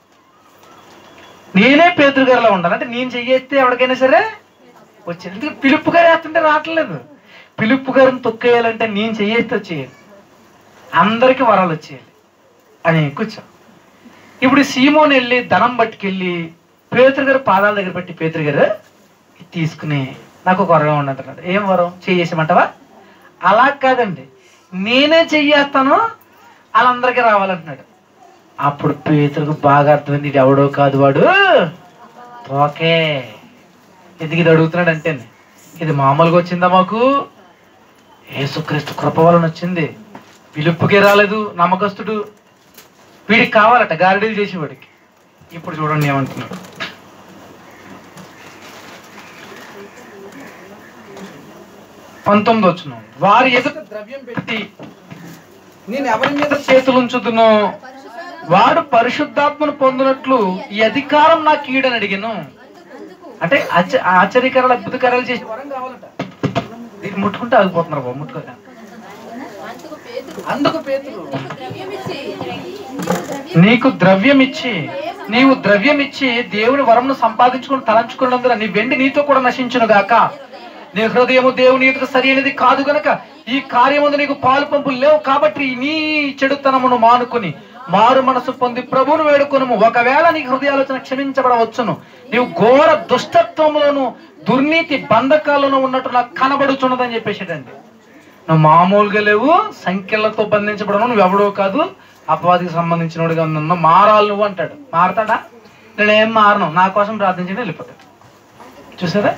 నేనే పేతురు గారిలా ఉండాలి అంటే నేను చెయ్యేస్తే ఎవరికైనా సరే వచ్చేది ఎందుకంటే పిలుపు గారు వేస్తుంటే రావట్లేదు పిలుపు గారిని తొక్కేయాలంటే నేను చెయ్యేస్తే వచ్చేయాలి అందరికీ వరాలు వచ్చేయాలి అని కూర్చో ఇప్పుడు సీమోని వెళ్ళి ధనం పట్టుకెళ్ళి పేతురు గారు పాదాల దగ్గర పెట్టి పేతురు గారు ఇది తీసుకుని నాకు ఒక వరం ఉన్నది అన్నాడు ఏం వరం చేసేయమంటావా అలా కాదండి నేనే చెయ్యేస్తాను వాళ్ళందరికీ రావాలంటున్నాడు అప్పుడు పేతురుకు బాగా అర్థమైంది ఇది ఎవడో కాదు వాడు ఓకే ఎందుకు ఇది అడుగుతున్నాడు అంటే ఇది మామూలుగా వచ్చిందా మాకు యేసుక్రీస్తు కృప వలన వచ్చింది పిలుపుకే రాలేదు నమ్మకస్తుడు వీడికి కావాలట గారడీలు చేసేవాడికి ఇప్పుడు చూడండి ఏమంటున్నాడు పంతొమ్మిది వచ్చిన వారి ఎదుట ద్రవ్యం పెట్టి నేను ఎవరి మీద చేతులు ఉంచుదునో వాడు పరిశుద్ధాత్మను పొందినట్లు ఈ అధికారం నాకు ఈడని అడిగాను అంటే ఆచ- ఆశ్చర్యకరాలు అద్భుతకరాలు చేసే వరం కావాలట దీన్ని ముట్టుకుంటే ఆగిపోతున్నారు బాబు ముట్టుకోక అందుకు పేతులు నీకు ద్రవ్యం ఇచ్చి నీవు ద్రవ్యం ఇచ్చి దేవుని వరమును సంపాదించుకుని తలంచుకున్నందున నీ వెండి నీతో కూడా నశించును గాక నీ హృదయము దేవుని ఎదుట సరైనది కాదు గనక ఈ కార్యముందు నీకు పాలు పంపులు లేవు కాబట్టి నీ చెడుతనమును మానుకుని మారు మనసు పొంది ప్రభువును వేడుకొనుము ఒకవేళ నీ హృదయాలోచన క్షమించబడవచ్చును నీవు ఘోర దుష్టత్వములను దుర్నీతి బంధకాలను ఉన్నట్టు నాకు కనబడుచున్నదని చెప్పేసాడండి నువ్వు మామూలుగా లేవు సంఖ్యలతో బంధించబడను నువ్వు ఎవడో కాదు అపవాదికి సంబంధించినోడుగా ఉన్న మారాలి నువ్వు అంటాడు మారతాడా నేనేం మారను నా కోసం ప్రార్థించండి వెళ్ళిపోతాడు చూసారా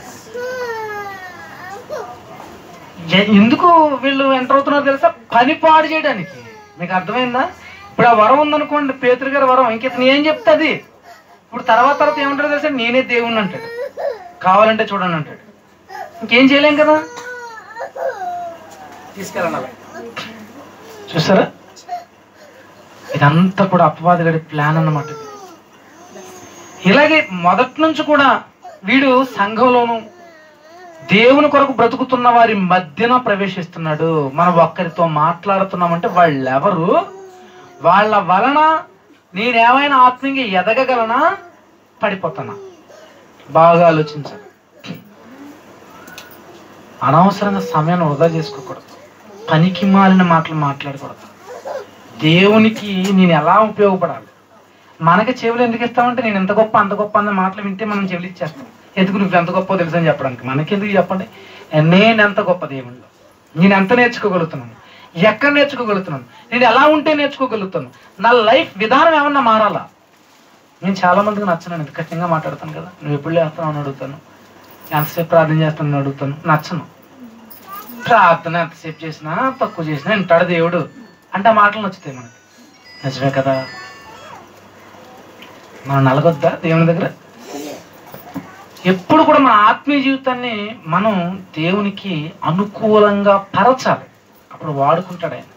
ఎ- ఎందుకు వీళ్ళు ఎంటర్ అవుతున్నారు తెలుసా పని పాడు చేయడానికి మీకు అర్థమైందా ఇప్పుడు ఆ వరం ఉందనుకోండి పేతురు గారి వరం ఇంక ఇతను ఏం చెప్తుంది ఇప్పుడు తర్వాత తర్వాత ఏమంటారు తెలుసా నేనే దేవుణ్ణి అంటాడు కావాలంటే చూడండి అంటాడు ఇంకేం చేయలేం కదా తీసుకెళ్ళండి అలా. చూసారా ఇదంతా కూడా అపవాది గడి ప్లాన్ అన్నమాట ఇది. ఇలాగే మొదటి నుంచి కూడా వీడు సంఘంలోను దేవుని కొరకు బ్రతుకుతున్న వారి మధ్యన ప్రవేశిస్తున్నాడు మనం ఒక్కరితో మాట్లాడుతున్నామంటే వాళ్ళెవరు వాళ్ళ వలన నేనేమైనా ఆత్మీయంగా ఎదగగలనా పడిపోతానా బాగా ఆలోచించాలి అనవసరంగా సమయాన్ని వృధా చేసుకోకూడదు పనికి మాలిన మాటలు మాట్లాడకూడదు దేవునికి నేను ఎలా ఉపయోగపడాలి మనకి చెవులు ఎందుకు ఇస్తామంటే నేను ఎంత గొప్ప అంత గొప్ప అన్న మాటలు వింటే మనం చెవులు ఇచ్చేస్తాం ఎందుకు నువ్వు ఎంత గొప్ప తెలుసు అని చెప్పడానికి మనకి ఎందుకు చెప్పండి నేను ఎంత గొప్ప దేవుళ్ళు నేను ఎంత నేర్చుకోగలుగుతున్నాను ఎక్కడ నేర్చుకోగలుగుతున్నాను నేను ఎలా ఉంటే నేర్చుకోగలుగుతాను నా లైఫ్ విధానం ఏమన్నా మారాలా నేను చాలా మందికి నచ్చను ఇంత కఠినంగా మాట్లాడతాను కదా నువ్వు ఎప్పుడు లేస్తావు అని అడుగుతాను ఎంతసేపు ప్రార్థన చేస్తాను అడుగుతాను నచ్చను ప్రార్థన ఎంతసేపు చేసినా తక్కువ చేసినా వింటాడు దేవుడు అంటే ఆ మాటలు నచ్చుతాయి మనకి నిజమే కదా మనం నలగొద్దా దేవుని దగ్గర ఎప్పుడు కూడా మన ఆత్మీయ జీవితాన్ని మనం దేవునికి అనుకూలంగా పరచాలి అప్పుడు వాడుకుంటాడు ఆయన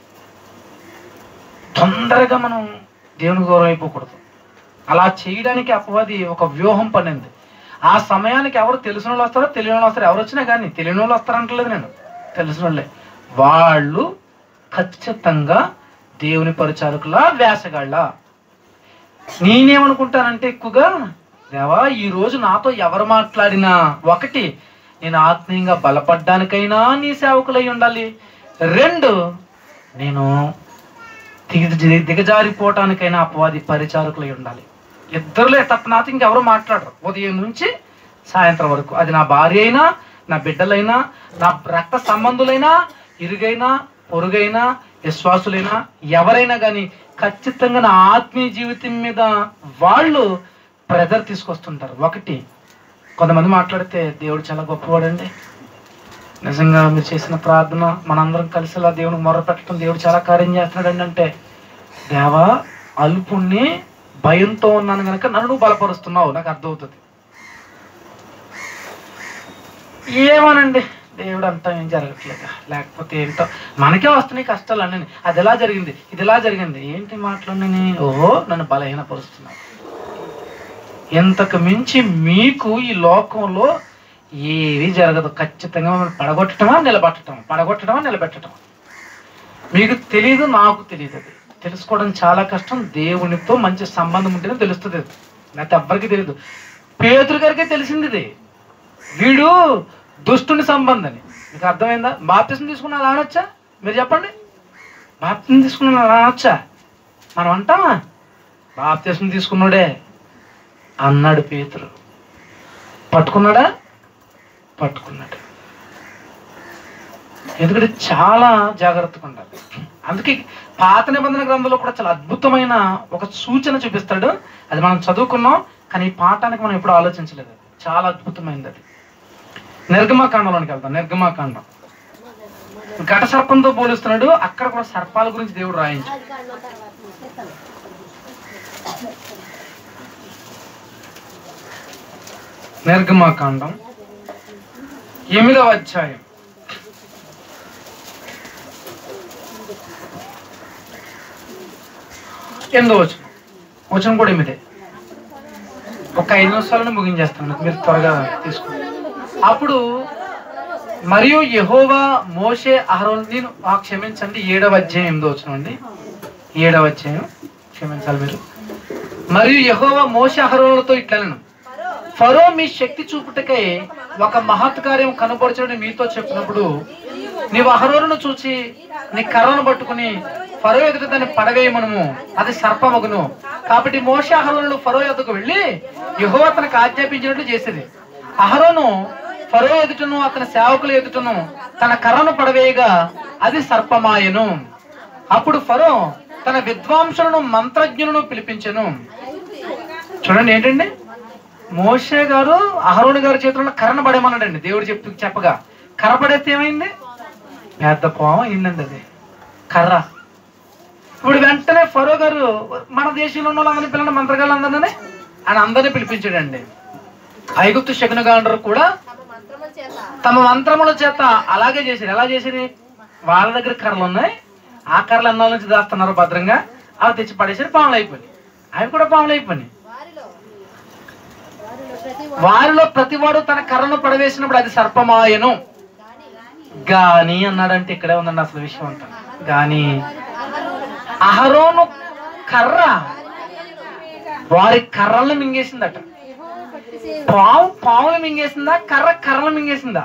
తొందరగా మనం దేవుని గౌరవం అయిపోకూడదు అలా చేయడానికి అపవాది ఒక వ్యూహం పడింది ఆ సమయానికి ఎవరు తెలిసిన వాళ్ళు వస్తారో తెలియని వాళ్ళు వస్తారో ఎవరు వచ్చినా కానీ తెలియని వాళ్ళు వస్తారంటలేదు నేను తెలిసిన వాళ్ళే వాళ్ళు ఖచ్చితంగా దేవుని పరిచారకుల వేసగాళ్ళ నేనేమనుకుంటానంటే ఎక్కువగా దేవా ఈ రోజు నాతో ఎవరు మాట్లాడినా ఒకటి నేను ఆత్మీయంగా బలపడ్డానికైనా నీ సేవకులై ఉండాలి రెండు నేను దిగ దిగజారిపోవటానికైనా అపవాది పరిచారకులై ఉండాలి ఇద్దరులే తప్ప నాతో ఇంకెవరు మాట్లాడరు ఉదయం నుంచి సాయంత్రం వరకు అది నా భార్య అయినా నా బిడ్డలైనా నా రక్త సంబంధులైనా ఇరుగైనా పొరుగైనా విశ్వాసులైనా ఎవరైనా కానీ ఖచ్చితంగా నా ఆత్మీయ జీవితం మీద వాళ్ళు ప్రెజర్ తీసుకొస్తుంటారు ఒకటి కొంతమంది మాట్లాడితే దేవుడు చాలా గొప్పవాడండి నిజంగా మీరు చేసిన ప్రార్థన మనందరం కలిసి ఇలా దేవునికి మొర్ర పెట్టడం దేవుడు చాలా కార్యం చేస్తున్నాడండి అంటే దేవా అల్పుణ్ణి భయంతో ఉన్నాను కనుక నన్ను నువ్వు బలపరుస్తున్నావు నాకు అర్థమవుతుంది ఏమోనండి దేవుడు అంతా ఏం జరగట్లేదు లేకపోతే ఏంటో మనకే వస్తున్నాయి కష్టాలు అన్నీ అది ఎలా జరిగింది ఇది ఎలా జరిగింది ఏంటి మాటలు ఓహో నన్ను బలహీనపరుస్తున్నావు ఇంతకు మించి మీకు ఈ లోకంలో ఏవి జరగదు ఖచ్చితంగా మిమ్మల్ని పడగొట్టడమా నిలబెట్టడమా పడగొట్టడమా నిలబెట్టడమా మీకు తెలియదు నాకు తెలియదు అది తెలుసుకోవడం చాలా కష్టం దేవునితో మంచి సంబంధం ఉంటేనే తెలుస్తుంది అది లేకపోతే ఎవ్వరికి తెలియదు పేతురు గారికే తెలిసింది ఇది వీడు దుష్టుని సంబంధం మీకు అర్థమైందా బాప్తిసం తీసుకున్న అలా అనొచ్చా మీరు చెప్పండి బాప్తిసం తీసుకున్న అలా అనొచ్చా మనం అంటామా బాప్తిసం తీసుకున్నాడే అన్నాడు పేతురు పట్టుకున్నాడా పట్టుకున్నాడు ఎందుకంటే చాలా జాగ్రత్తగా ఉండాలి అందుకే పాత నిబంధన గ్రంథంలో కూడా చాలా అద్భుతమైన ఒక సూచన చూపిస్తాడు అది మనం చదువుకున్నాం కానీ ఈ పాఠానికి మనం ఎప్పుడు ఆలోచించలేదు చాలా అద్భుతమైనది అది నిర్గమాకాండంలోనికి వెళ్తాం నిర్గమాకాండం ఘట సర్పంతో పోలుస్తున్నాడు అక్కడ కూడా సర్పాల గురించి దేవుడు రాయించు నిర్గమాకాండం ఎనిమిదవ అధ్యాయం ఎనిమిదో వచనం వచనం కూడా ఎనిమిదే ఒక ఐదు నిమిషాలను ముగించేస్తాను మీరు త్వరగా తీసుకోండి అప్పుడు మరియు యహోవా మోషే అహరోన్ నేను ఆ, క్షమించండి ఏడవ అధ్యాయం ఎనిమిదో వచనం అండి ఏడవ అధ్యాయం క్షమించాలి మీరు మరియు యహోవా మోషే అహరోనులతో ఇట్లను ఫరో మీ శక్తి చూపుటకై ఒక మహత్ కార్యం కనబరచడం మీతో చెప్పినప్పుడు నీవు అహరోను చూచి నీ కర్రను పట్టుకుని ఫరో ఎదుట దాన్ని పడవేయమనము అది సర్పమగును కాబట్టి మోష అహరోనులు ఫరో ఎదుకు వెళ్ళి యహో అతనికి ఆజ్ఞాపించినట్లు చేసేది అహరోను ఫరో ఎదుటను అతని సేవకుల ఎదుటను తన కర్రను పడవేయగా అది సర్పమాయను అప్పుడు ఫరో తన విద్వాంసులను మంత్రజ్ఞులను పిలిపించెను చూడండి ఏంటండి మోషే గారు అహరోని గారి చేతిలో కర్రను పడేమన్నాడండి దేవుడు చెప్పి చెప్పగా కర్ర పడేస్తే ఏమైంది పెద్ద పాము అయిందండి అది కర్ర ఇప్పుడు వెంటనే ఫరో గారు మన దేశంలో ఉన్న వాళ్ళందరినీ పిల్లలు మంత్రగాళ్ళందరినీ ఆయన అందరినీ పిలిపించాడండి ఐగుప్తు శకునగాండ్రు కూడా తమ మంత్రముల చేత అలాగే చేశారు ఎలా చేసిరి వాళ్ళ దగ్గర కర్రలు ఉన్నాయి ఆ కర్రలు ఎన్నాళ్ళ నుంచి దాస్తున్నారు భద్రంగా అవి తెచ్చి పడేసారు పాములు అయిపోయినాయి అవి కూడా పాములు అయిపోయినాయి వారిలో ప్రతివాడు తన కర్రను పడవేసినప్పుడు అది సర్పమాయను గాని అన్నాడంటే ఇక్కడే ఉందండి అసలు విషయం అంతా గాని అహరోను కర్ర వారి కర్రలను మింగేసిందట పాము పాములు మింగేసిందా కర్ర కర్రలు మింగేసిందా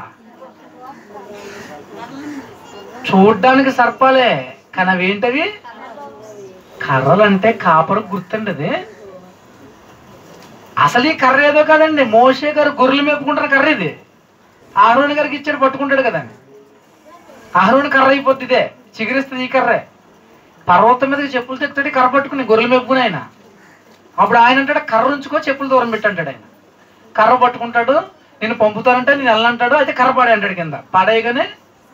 చూడ్డానికి సర్పాలే కానీ అవి ఏంటవి కర్రలంటే కాపరు గుర్తండి అది అసలు ఈ కర్ర ఏదో కాదండి మోషే గారు గొర్రెలు మేపుకుంటారు కర్ర ఇది ఆహరోని గారికి ఇచ్చాడు పట్టుకుంటాడు కదండి ఆహరోని కర్ర అయిపోద్ది ఇదే చిగురిస్తుంది ఈ కర్రే పర్వతం మీదకి చెప్పులు తెక్కుతాడు కర్ర పట్టుకుని గొర్రెలు మేపుకుని ఆయన అప్పుడు ఆయన అంటాడు కర్ర ఉంచుకో చెప్పులు దూరం పెట్టంటాడు ఆయన కర్ర పట్టుకుంటాడు నేను పంపుతానంటే నేను వెళ్ళంటాడు అయితే కర్ర పడే అంటాడు కింద పడేయగానే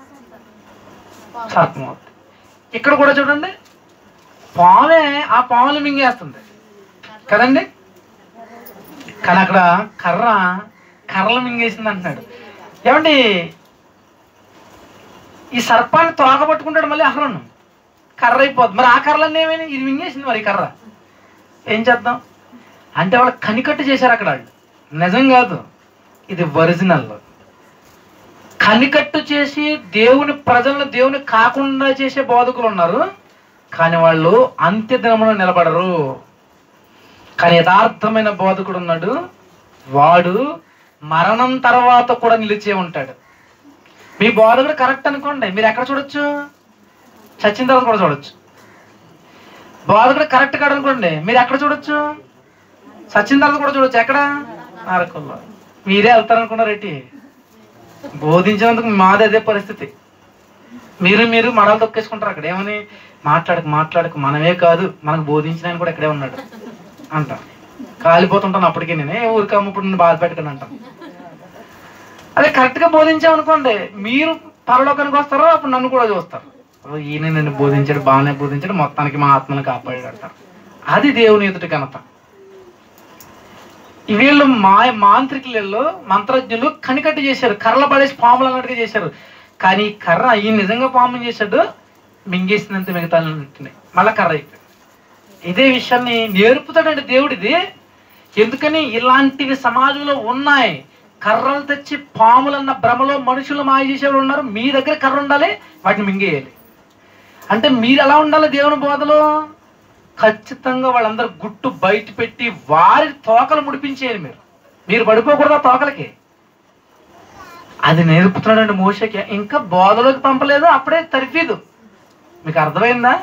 సర్పం అవుతుంది ఇక్కడ కూడా చూడండి పామే ఆ పాములు మింగేస్తుంది కదండి కానీ అక్కడ కర్ర కర్రలు మింగేసింది అంటున్నాడు ఏమండి ఈ సర్పాన్ని తోక పట్టుకుంటాడు మళ్ళీ అహరోను కర్ర అయిపోద్ది మరి ఆ కర్రలన్నీ ఏమైనా ఇది మింగేసింది మరి ఈ కర్ర ఏం చేద్దాం అంటే వాళ్ళు కనికట్టు చేశారు అక్కడ వాళ్ళు నిజం కాదు ఇది ఒరిజినల్ కనికట్టు చేసి దేవుని ప్రజలను దేవుని కాకుండా చేసే బోధకులు ఉన్నారు కానీ వాళ్ళు అంత్య దినమున నిలబడరు కానీ యథార్థమైన బోధకుడు ఉన్నాడు వాడు మరణం తర్వాత కూడా నిలిచే ఉంటాడు మీ బోధకుడు కరెక్ట్ అనుకోండి మీరు ఎక్కడ చూడొచ్చు చచ్చిన తర్వాత కూడా చూడొచ్చు బోధకుడు కరెక్ట్ కాదు అనుకోండి మీరు ఎక్కడ చూడొచ్చు చచ్చిన తర్వాత కూడా చూడొచ్చు ఎక్కడ నరకంలో మీరే వెళ్తారనుకున్నారు ఏంటి బోధించినందుకు మాది అదే పరిస్థితి మీరు మీరు మడలు తొక్కేసుకుంటారు అక్కడ ఏమని మాట్లాడక మాట్లాడక మనమే కాదు మనకు బోధించిన ఆయన కూడా ఇక్కడే ఉన్నాడు అంట కాలిపోతుంటాను అప్పటికే నేనే ఊరికమ్మ ఇప్పుడు నన్ను బాధ పెట్టకండి అంటాను అదే కరెక్ట్గా బోధించామనుకోండి మీరు పరలోకానికి వస్తారో అప్పుడు నన్ను కూడా చూస్తారు ఓ, ఈయన నన్ను బోధించాడు బాగానే బోధించాడు మొత్తానికి మా ఆత్మను కాపాడాడు అంటారు అది దేవుని ఎదుటి ఘనత వీళ్ళు మా మాంత్రికులలో మంత్రజ్ఞులు కనికట్టు చేశారు కర్రలు పడేసి పాములు అన్నట్టుగా చేశారు కానీ ఈ కర్ర ఈ నిజంగా పాము చేశాడు మింగేసినంత మిగతా మళ్ళా కర్ర అయిపోయింది ఇదే విషయాన్ని నేర్పుతాడండి దేవుడిది ఎందుకని ఇలాంటివి సమాజంలో ఉన్నాయి కర్రలు తెచ్చి పాములన్న భ్రమలో మనుషులు మాయ చేసేవాళ్ళు ఉన్నారు మీ దగ్గర కర్ర ఉండాలి వాటిని మింగేయాలి అంటే మీరు ఎలా ఉండాలి దేవుని బోధలో ఖచ్చితంగా వాళ్ళందరూ గుట్టు బయట పెట్టి వారి తోకలు ముడిపించేయాలి మీరు మీరు పడిపోకూడదు ఆ తోకలకి అది నేర్పుతున్నాడండి మోసకి ఇంకా బోధలోకి పంపలేదు అప్పుడే తరిఫీదు మీకు అర్థమైందా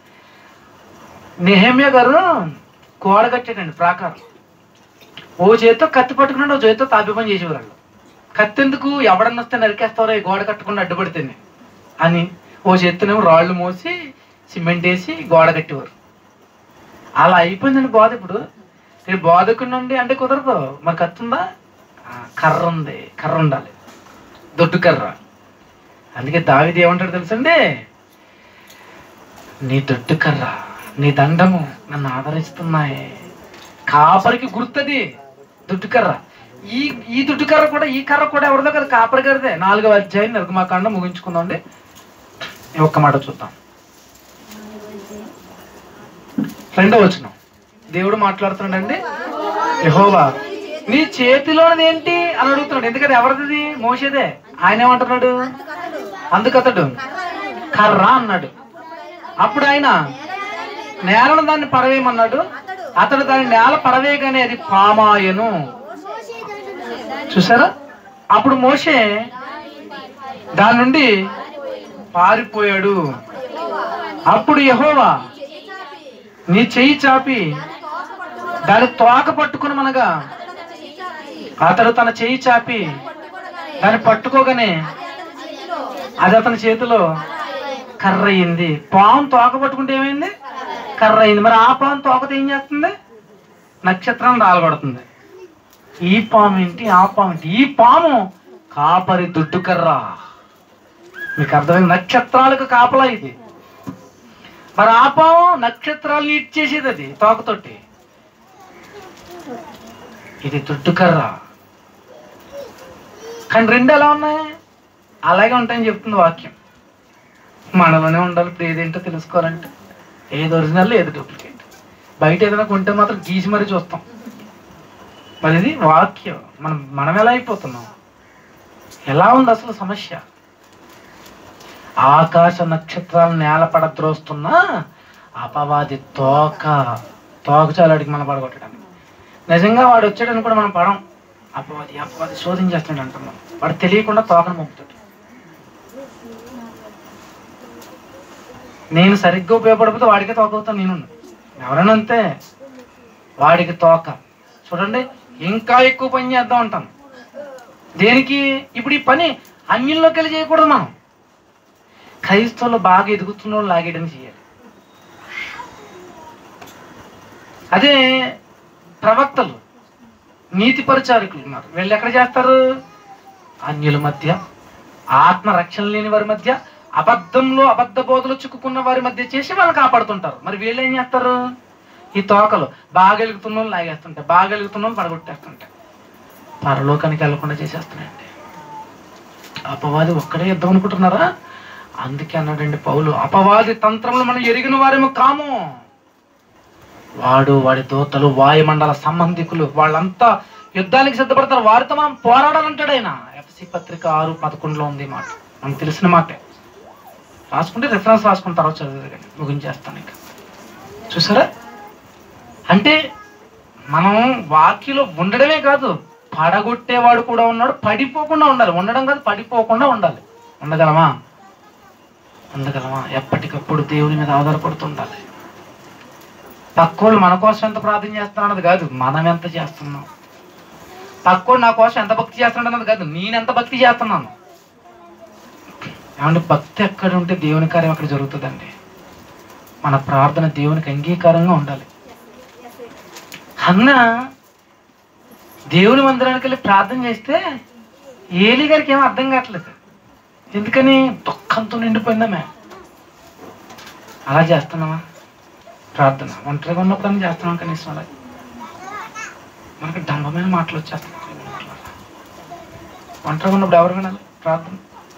నెహమ్య గారు గోడ కట్టాడండి ప్రాకారం ఓ చేతితో కత్తి పట్టుకున్నాడు ఓ చేతితో తాపి పని చేసేవాళ్ళు కత్తి ఎందుకు ఎవడన్నా వస్తే నరికేస్తారో ఈ గోడ కట్టకుండా అడ్డుపడితేనే అని ఓ చేతినేమో రాళ్ళు మోసి సిమెంట్ వేసి గోడ కట్టేవారు అలా అయిపోయిందండి బోధ ఇప్పుడు నేను బోధకునండి అంటే కుదరదు మరి కత్తి ఉందా ఆ, కర్ర ఉంది కర్ర ఉండాలి దొడ్డు కర్ర అందుకే దావిది ఏమంటాడు తెలుసండి నీ దొడ్డు కర్ర నీ దండము నన్ను ఆదరిస్తున్నాయి కాపరికి గుర్తది దుడ్డు కర్ర ఈ ఈ దుడ్డు కర్ర కూడా ఈ కర్ర కూడా ఎవరిదో కదా కాపరి గారిదే నాలుగవ అధ్యాయం నిర్గమాకాండం ముగించుకుందాండి ఈ ఒక్క మాట చూద్దాం రెండో వచనం దేవుడు మాట్లాడుతున్నాడండి యెహోవా నీ చేతిలోనిది ఏంటి అని అడుగుతున్నాడు ఎందుకంటే ఎవరిది మోసేదే ఆయన ఏమంటున్నాడు అందుకతడు కర్ర అన్నాడు అప్పుడు ఆయన నేలను దాన్ని పడవేయమన్నాడు అతడు దాని నేల పడవేయగానే అది పామాయను చూసారా అప్పుడు మోషే దాని నుండి పారిపోయాడు అప్పుడు యహోవా నీ చెయ్యి చాపి దాని తోక పట్టుకుని మనగా అతడు తన చెయ్యి చాపి దాన్ని పట్టుకోగానే అది అతని చేతిలో కర్ర అయింది పాము తోక పట్టుకుంటే ఏమైంది కర్ర అయింది మరి ఆ పాము తోకతో ఏం చేస్తుంది నక్షత్రం రాలగొడుతుంది ఈ పాము ఏంటి ఆ పాము ఏంటి ఈ పాము కాపరి దుడ్డు కర్ర మీకు అర్థమైంది నక్షత్రాలకు కాపలా ఇది మరి ఆ పాము నక్షత్రాలు నీట్ చేసేది అది తోకతోటి ఇది దుడ్డు కర్ర కానీ రెండు ఎలా ఉన్నాయి అలాగే ఉంటాయని చెప్తుంది వాక్యం మనలోనే ఉండాలి ఇప్పుడు ఏదేంటో తెలుసుకోవాలంటే ఏది ఒరిజినల్ ఏది డూప్లికేట్ బయట ఏదైనా కొంటే మాత్రం గీసి మరీ చూస్తాం మరి ఇది వాక్యం మనం మనం ఎలా అయిపోతున్నాం ఎలా ఉంది అసలు సమస్య ఆకాశ నక్షత్రాలు నేల పడద్రోస్తున్న అపవాది తోక తోక చాలాడికి మనం పడగొట్టడానికి నిజంగా వాడు వచ్చాడని కూడా మనం పడం అపవాది అపవాది శోధించేస్తాడు అంటున్నాం వాడు తెలియకుండా తోకను పంపుతాడు నేను సరిగ్గా ఉపయోగపడిపోతే వాడికే తోక అవుతాను నేను ఎవరైనా అంతే వాడికి తోక చూడండి ఇంకా ఎక్కువ పని చేద్దాం అంటాను దేనికి ఇప్పుడు ఈ పని అన్యుల్లోకి వెళ్ళి చేయకూడదు మనం క్రైస్తవులు బాగా ఎదుగుతున్న వాళ్ళు లాగేయడం చేయాలి అదే ప్రవక్తలు నీతి పరిచారకులు ఉన్నారు వీళ్ళు ఎక్కడ చేస్తారు అన్యుల మధ్య ఆత్మ రక్షణ లేని వారి మధ్య అబద్ధంలో అబద్ధ బోధలు చిక్కుకున్న వారి మధ్య చేసి వాళ్ళు కాపాడుతుంటారు మరి వీళ్ళు ఏం చేస్తారు ఈ తోకలు బాగా వెలుగుతున్న వాళ్ళు లాగేస్తుంటాయి బాగా వెలుగుతున్న వాళ్ళు పడగొట్టేస్తుంటాయి పరలోకానికి వెళ్లకుండా చేసేస్తున్నాయండి అపవాది ఒక్కడే యుద్ధం అనుకుంటున్నారా అందుకే అన్నాడండి పౌలు అపవాది తంత్రంలో మనం ఎరిగిన వారేమో కాము వాడు వాడి దోతలు వాయుమండల సంబంధికులు వాళ్ళంతా యుద్ధానికి సిద్ధపడతారు వారితో మనం పోరాడాలంటాడు ఆయన ఎఫ్సి పత్రిక ఆరు పదకొండులో ఉంది ఈ మాట మనకు తెలిసిన మాటే రాసుకుంటే రిఫరెన్స్ రాసుకున్న తర్వాత చదివేది కానీ ముగించేస్తాను ఇంకా చూసారా అంటే మనం వాక్యలో ఉండడమే కాదు పడగొట్టేవాడు కూడా ఉన్నాడు పడిపోకుండా ఉండాలి ఉండడం కాదు పడిపోకుండా ఉండాలి ఉండగలమా ఉండగలమా ఎప్పటికప్పుడు దేవుని మీద ఆధారపడుతుండాలి పక్కోళ్ళు మన కోసం ఎంత ప్రార్థన చేస్తున్నది కాదు మనం ఎంత చేస్తున్నాం పక్కోడు నా కోసం ఎంత భక్తి చేస్తున్నాడు అన్నది కాదు నేను ఎంత భక్తి చేస్తున్నాను ఏమంటే భక్తి ఎక్కడ ఉంటే దేవుని కార్యం అక్కడ జరుగుతుందండి మన ప్రార్థన దేవునికి అంగీకారంగా ఉండాలి అన్న దేవుని మందిరానికి వెళ్ళి ప్రార్థన చేస్తే ఏలి గారికి ఏం అర్థం కావట్లేదు ఎందుకని దుఃఖంతో నిండిపోయిందామే అలా చేస్తున్నామా ప్రార్థన ఒంటరిగా ఉన్నప్పుడు చేస్తున్నాం కనీసం అలా మనకి డంబమైన మాటలు వచ్చేస్తాయి ఒంటరిగా ఉన్నప్పుడు ఎవరు వినాలి ప్రార్థన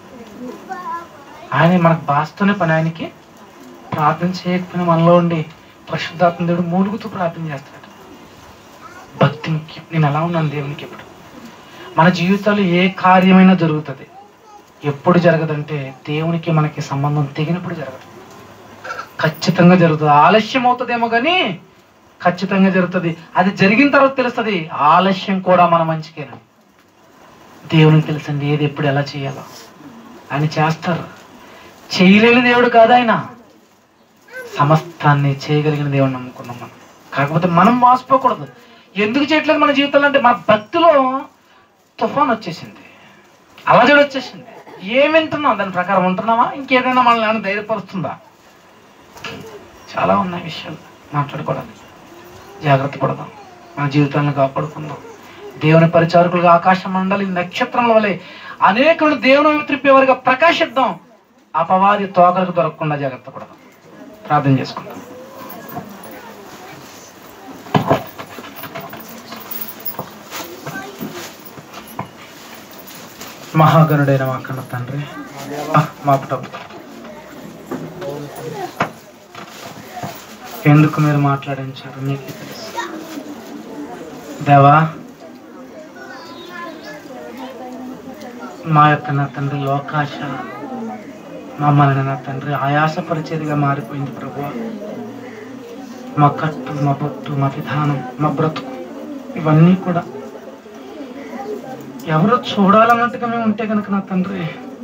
ఆయన మనకు బాస్తూనే పని ఆయనకి ప్రార్థన చేయకపోయినా మనలో ఉండి పరిశుద్ధాత్మ దేవుడు మూలుగుతూ ప్రార్థన చేస్తాడు భక్తి ముఖ్యం నేను ఎలా ఉన్నాను దేవునికి ఇప్పుడు మన జీవితాలు ఏ కార్యమైనా జరుగుతుంది ఎప్పుడు జరగదంటే దేవునికి మనకి సంబంధం తెగినప్పుడు జరగదు ఖచ్చితంగా జరుగుతుంది ఆలస్యం అవుతుందేమో కానీ ఖచ్చితంగా జరుగుతుంది అది జరిగిన తర్వాత తెలుస్తుంది ఆలస్యం కూడా మన మంచికేనా దేవునికి తెలుసండి ఏది ఎప్పుడు ఎలా చేయాలో ఆయన చేస్తారు చేయలేని దేవుడు కాదు ఆయన సమస్తాన్ని చేయగలిగిన దేవుడు నమ్ముకున్నాం మనం కాకపోతే మనం మోసపోకూడదు ఎందుకు చేయట్లేదు మన జీవితంలో అంటే మన భక్తిలో తుఫాన్ వచ్చేసింది అలజడి వచ్చేసింది ఏం వింటున్నాం దాని ప్రకారం ఉంటున్నామా ఇంకేదైనా మనల్ని ఏమైనా ధైర్యపరుస్తుందా చాలా ఉన్నాయి విషయాలు మాట్లాడుకోవడానికి జాగ్రత్త పడదాం మన జీవితాలను కాపాడుకుందాం దేవుని పరిచారకులుగా ఆకాశ మండలి నక్షత్రముల వలె అనేకులు దేవుని వైపు త్రిప్పేవారుగా ప్రకాశిద్దాం అపవాది తోకలకు దొరకకుండా జాగ్రత్త పడదాం ప్రార్థన చేసుకుందాం మహాగణుడైన మా కన్న తండ్రి ఆ, మా ప్రభు ఎందుకు మీరు మాట్లాడించారు మీకే తెలుసు దేవా మా యొక్క నా తండ్రి లోకాశ మమ్మల్ని నా తండ్రి ఆయాసపరిచేదిగా మారిపోయింది ప్రభు మా కట్టు మా బొట్టు మా విధానం మా బ్రతుకు ఇవన్నీ కూడా ఎవరో చూడాలన్నట్టుగా మేము ఉంటే కనుక నా తండ్రి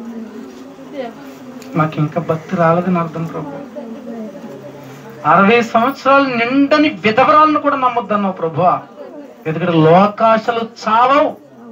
మాకు ఇంకా భక్తి రాలేదని అర్థం ప్రభు అరవై సంవత్సరాలు నిండని విధవరాలను కూడా నమ్మొద్దన్నావు ప్రభు ఎందుకంటే లోకాశలు చావవు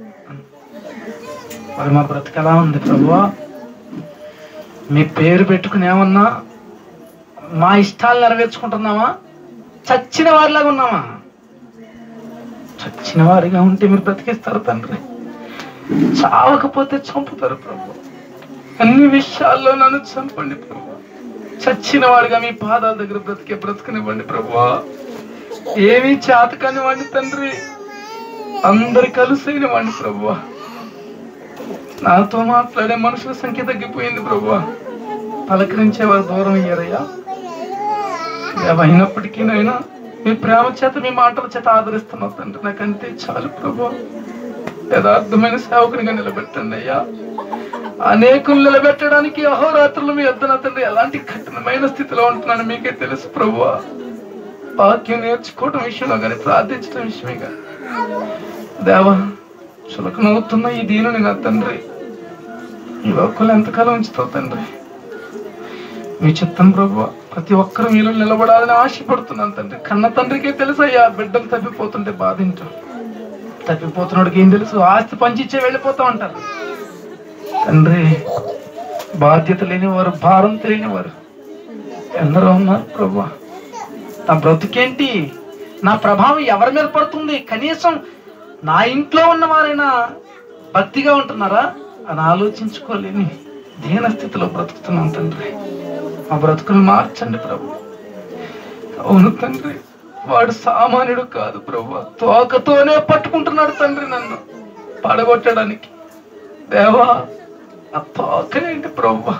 మరి మా బ్రతికి ఎలా ఉంది ప్రభు మీ పేరు పెట్టుకుని ఏమన్నా మా ఇష్టాలు నెరవేర్చుకుంటున్నామా చచ్చిన వారిలాగా ఉన్నామా చచ్చిన వారిగా ఉంటే మీరు బ్రతికిస్తారు తండ్రి చావకపోతే చంపుతారు ప్రభు అన్ని విషయాల్లో నన్ను చంపండి ప్రభు చచ్చిన వాడిగా మీ పాదాల దగ్గర బ్రతికే బ్రతకనివ్వండి ప్రభు ఏమీ చేత కానివ్వండి తండ్రి అందరి కలిసైన వాడిని ప్రభు నాతో మాట్లాడే మనుషుల సంఖ్య తగ్గిపోయింది ప్రభు పలకరించే వారు దూరం అయ్యారయ్యా ఏమైనప్పటికీ నైనా మీ ప్రేమ చేత మీ మాటల చేత ఆదరిస్తున్నావు తండ్రి నాకంతే చాలు ప్రభు యథార్థమైన సేవకునిగా నిలబెట్టండి అయ్యా అనేకులు నిలబెట్టడానికి అహోరాత్రులు మీ వద్ద నా తండ్రి ఎలాంటి కఠినమైన స్థితిలో ఉంటున్నాను మీకే తెలుసు ప్రభు వాక్యం నేర్చుకోవడం విషయంలో కానీ ప్రార్థించడం విషయమే కానీ దేవా చులకనవుతున్న ఈ దీనుని నా తండ్రి ఈ లోకంలో ఎంతకాలం ఉంచుతావు తండ్రి మీ చిత్తం ప్రభు ప్రతి ఒక్కరు మీలో నిలబడాలని ఆశపడుతున్నాను తండ్రి కన్న తండ్రికే తెలుసు అయ్యా బిడ్డలు తప్పిపోతుంటే బాధించాం తప్పిపోతున్నాడికి ఏం తెలుసు ఆస్తి పంచిచ్చే వెళ్ళిపోతా ఉంటారు తండ్రి బాధ్యత లేనివారు భారం తెలియనివారు ఎందరో ఉన్నారు ప్రభు నా బ్రతుకేంటి నా ప్రభావం ఎవరి మీద పడుతుంది కనీసం నా ఇంట్లో ఉన్నవారైనా భక్తిగా ఉంటున్నారా అని ఆలోచించుకోలేని దీన స్థితిలో బ్రతుకుతున్నాం తండ్రి మా బ్రతుకులు మార్చండి ప్రభు అవును తండ్రి వాడు సామాన్యుడు కాదు ప్రభు తోకతోనే పట్టుకుంటున్నాడు తండ్రి నన్ను పడగొట్టడానికి దేవా ఆ తోకనేంటి ప్రభు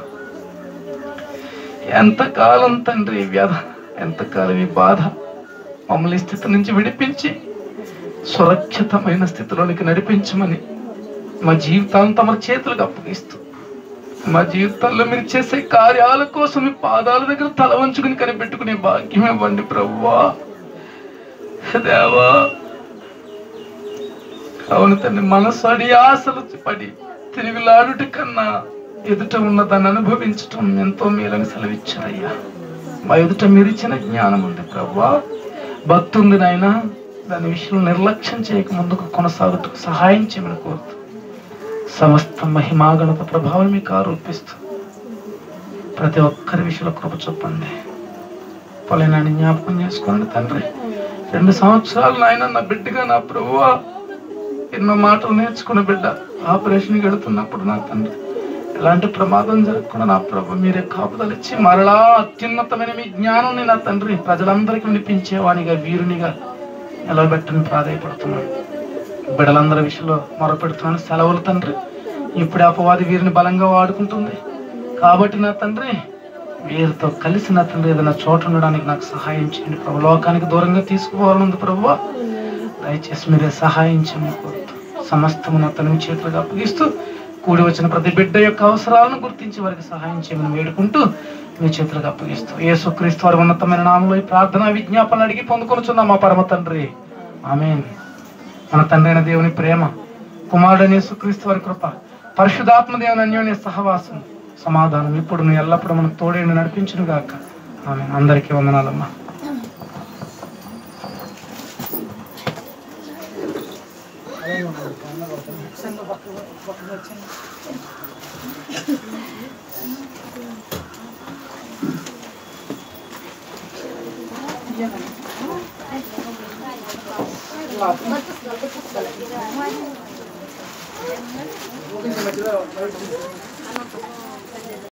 ఎంతకాలం తండ్రి ఈ వ్యధ ఎంతకాలం ఈ బాధ మమ్మల్ని ఈ స్థితి నుంచి విడిపించి సురక్షితమైన స్థితిలోనికి నడిపించమని మా జీవితాలను తమ చేతులకు అప్పగిస్తూ మా జీవితాల్లో మీరు చేసే కార్యాల కోసం మీ పాదాల దగ్గర తల వంచుకుని కనిపెట్టుకునే భాగ్యం ఇవ్వండి ప్రభువా దేవా అవును తండ్రి మనసు అడి ఆశలు పడి తిరుగులాడుట కన్నా ఎదుట ఉన్న దాన్ని అనుభవించటం ఎంతో మేలని సెలవిచ్చారయ్యా మా ఎదుట మీరు ఇచ్చిన జ్ఞానం ఉంది ప్రభా భక్తి ఉంది నాయన దాని విషయంలో నిర్లక్ష్యం చేయక ముందుకు కొనసాగుటకు సహాయం చేయమని కోరుతూ సమస్త మహిమాగణత ప్రభావం మీకు ఆరోపిస్తూ ప్రతి ఒక్కరి విషయంలో కృప చెప్పండి పొలైనాన్ని జ్ఞాపకం చేసుకోండి తండ్రి రెండు సంవత్సరాలు నాయన నా బిడ్డగా నా ప్రభువా ఎన్నో మాటలు నేర్చుకున్న బిడ్డ ఆపరేషన్కి వెళుతున్నప్పుడు నా తండ్రి ఎలాంటి ప్రమాదం జరగకుండా నా ప్రభు మీరే కాపుదలు ఇచ్చి మరలా అత్యున్నతమైన మీ జ్ఞానాన్ని నా తండ్రి ప్రజలందరికీ వినిపించేవానిగా వీరునిగా నిలబెట్టని ప్రాధాయపడుతున్నాను బిడ్డలందరి విషయంలో మొరపెడుతున్నాను సెలవులు తండ్రి ఇప్పుడు అపవాది వీరిని బలంగా వాడుకుంటుంది కాబట్టి నా తండ్రి వీరితో కలిసి నా తండ్రి ఏదైనా చోట ఉండడానికి నాకు సహాయం చేయండి ప్రభు లోకానికి దూరంగా తీసుకుపోవాలనుంది ప్రభు దయచేసి మీరే సహాయం చేయమని కోరుతూ సమస్తము నా తన చేతులకు అప్పగిస్తూ కూడి వచ్చిన ప్రతి బిడ్డ యొక్క అవసరాలను గుర్తించి వారికి సహాయం చేయమని వేడుకుంటూ మీ చేతులకు అప్పగిస్తూ యేసుక్రీస్తు వారి ఉన్నతమైన నామంలో ఈ ప్రార్థన విజ్ఞాపనలు అడిగి పొందుకొనుచున్నాం మా పరమ తండ్రి ఆమేన్ మన తండ్రి అయిన దేవుని ప్రేమ కుమారుడైన యేసుక్రీస్తు వారి కృప పరిశుధాత్మ దేవుని అన్యోన్య సహవాసం సమాధానం ఇప్పుడు నువ్వు ఎల్లప్పుడూ మనకు తోడేండి నడిపించును గాక ఆమె అందరికీ వందనాలమ్మా ఆ